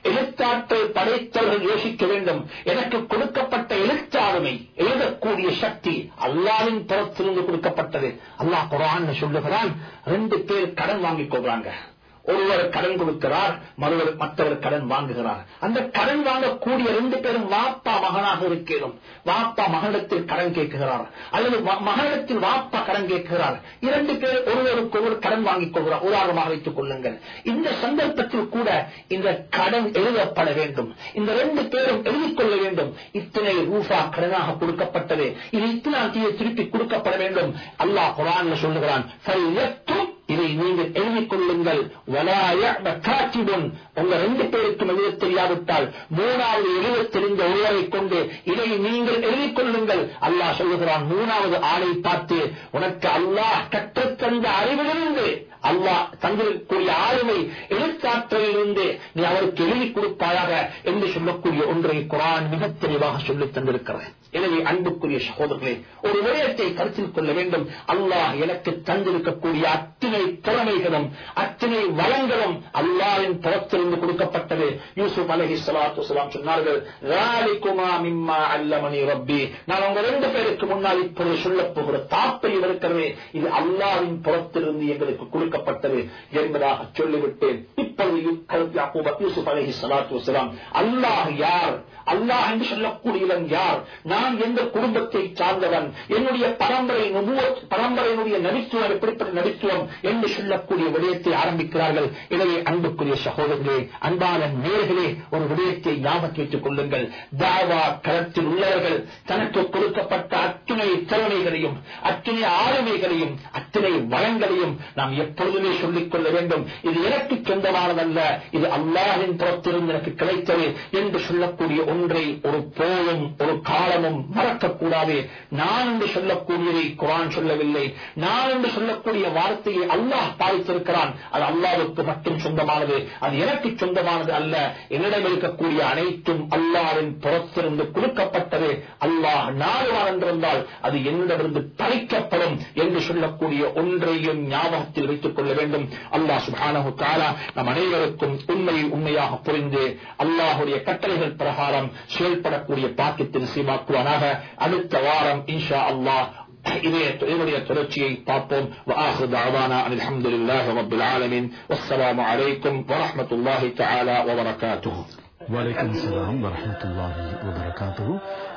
எழுத்தாற்றல் படைத்தவர்கள் யோசிக்க வேண்டும் எனக்கு கொடுக்கப்பட்ட எழுத்தாளுமை எழுதக்கூடிய சக்தி அல்லாவின் புறத்திலிருந்து கொடுக்கப்பட்டது அல்லாஹ் குரான் சொல்லுகிறான் ரெண்டு பேர் கடன் வாங்கிக் கொள்றாங்க ஒருவர் கடன் கொடுக்கிறார் மறுவர் மற்றவர் கடன் வாங்குகிறார் அந்த கடன் வாங்கக்கூடிய ரெண்டு பேரும் வாப்பா மகனாக இருக்கிறோம் வாப்பா மகனிடத்தில் கடன் கேட்கிறார் அல்லது ம- மகனிடத்தில் வாப்பா கடன் கேட்கிறார் இரண்டு பேர் ஒருவருக்கு ஒருவர் கடன் வாங்கிக் கொள்கிறார் உதாரணமாக வைத்துக் கொள்ளுங்கள் இந்த சந்தர்ப்பத்தில் கூட இந்த கடன் எழுதப்பட வேண்டும் இந்த ரெண்டு பேரும் எழுதிக் கொள்ள வேண்டும் இத்தனை ரூபா கடனாக கொடுக்கப்பட்டது இது இத்தனை தேதி திருப்பி கொடுக்கப்பட வேண்டும் அல்லாஹ் குரான்ல சொல்லுகிறான் "ஃபல்யக்துப்" இதை நீங்கள் எழுதிக் கொள்ளுங்கள் வலாய காட்சிபுன் உங்க ரெண்டு பேருக்கும் எழுத தெரியாவிட்டால் மூணாவது எழுத தெரிந்த ஒருவரை கொண்டு இதை நீங்கள் எழுதிக் கொள்ளுங்கள் அல்லாஹ் சொல்லுகிறான் மூணாவது ஆளை பார்த்து உனக்கு அல்லாஹ் கற்றுத்தந்த அறிவிலிருந்து அல்லாஹ் தந்திருக்கக்கூடிய ஆளுமை எழுத்தாற்றலிலிருந்து நீ அவருக்கு எழுதி கொடுப்பாயாக என்று சொல்லக்கூடிய ஒன்றை குரான் மிக தெளிவாக சொல்லித் தந்திருக்கிறது எனவே அன்புக்குரிய சகோதரர்களே ஒரு விடயத்தை கருத்தில் கொள்ள வேண்டும் அல்லாஹ் எனக்கு தந்திருக்கக்கூடிய அத்தனை திறமைகளும் அத்தனை வளங்களும் அல்லாவின் புறத்திலிருந்து கொடுக்கப்பட்டது யூசுப் அலஹி சலாத்து வலாம் சொன்னார்கள் "ذَلِكُمَا مِمَّا عَلَّمَنِي رَبِّي." நான் உங்க ரெண்டு பேருக்கு முன்னால் இப்பொழுது சொல்லப் போகிற தாற்பயம் இருக்கிறது இது அல்லாவின் புறத்திலிருந்து எங்களுக்கு கொடுக்கப்பட்டது என்பதாக சொல்லிவிட்டேன் இப்பொழுது யூ- யாக்கூப் யூசுப் அலஹி சலாத்து வலாம் அல்லாஹ் யார் அல்லாஹ் என்று சொல்லக்கூடியவன் யார் நான் எந்த குடும்பத்தை சார்ந்தவன் என்னுடைய பரம்பரை நுபுவத் பரம்பரையினுடைய நபித்துவம் எப்படிப்பட்ட நபித்துவம் என்று சொல்லக்கூடிய விடயத்தை ஆரம்பிக்கிறார்கள் எனவே அன்புக்குரிய சகோதரர்களே அன்பான நேர்களே ஒரு விடயத்தை ஞாபகம் கேட்டுக் கொள்ளுங்கள் தாவா களத்தில் உள்ளவர்கள் தனக்கு கொடுக்கப்பட்ட அத்துணை திறமைகளையும் அத்தனை ஆளுமைகளையும் அத்தனை வளங்களையும் நாம் எப்பொழுதுமே சொல்லிக் கொள்ள வேண்டும் இது எனக்கு சொந்தமானதல்ல இது அல்லாஹின் புறத்திலிருந்து எனக்கு கிடைத்தது என்று சொல்லக்கூடிய ஒன்றை ஒரு போதும் ஒரு காலமும் மறக்கக்கூடாது நான் என்று சொல்லக்கூடியதை குரான் சொல்லவில்லை நான் என்று சொல்லக்கூடிய வார்த்தையை அல்லாஹ் பாதித்திருக்கிறான் அது அல்லாவுக்கு மட்டும் சொந்தமானது அது எனக்கு சொந்தமானது அல்ல என்னிடம் இருக்கக்கூடிய அனைத்தும் அல்லாவின் புறத்திலிருந்து கொடுக்கப்பட்டது அல்லாஹ் நாடுவான் என்றிருந்தால் அது என்னிடமிருந்து பறிக்கப்படும் என்று சொல்லக்கூடிய ஒன்றையும் ஞாபகத்தில் வைத்துக் கொள்ள வேண்டும் அல்லாஹ் சுப்ஹானஹு தஆலா நம் அனைவருக்கும் உண்மையை உண்மையாக புரிந்து அல்லாஹுடைய கட்டளைகள் பிரகாரம் செயல்படக்கூடிய பாக்கியத்தில் சீமாக்குவானாக அடுத்த வாரம் இன்ஷா அல்லாஹ் இதே இதனுடைய தொடர்ச்சியை பார்ப்போம் وآخر دعوانا أن الحمد لله رب العالمين والسلام عليكم ورحمة الله تعالى وبركاته வலைக்கம் சலாம் வரமத்துல்லாஹி வபரகாத்துஹு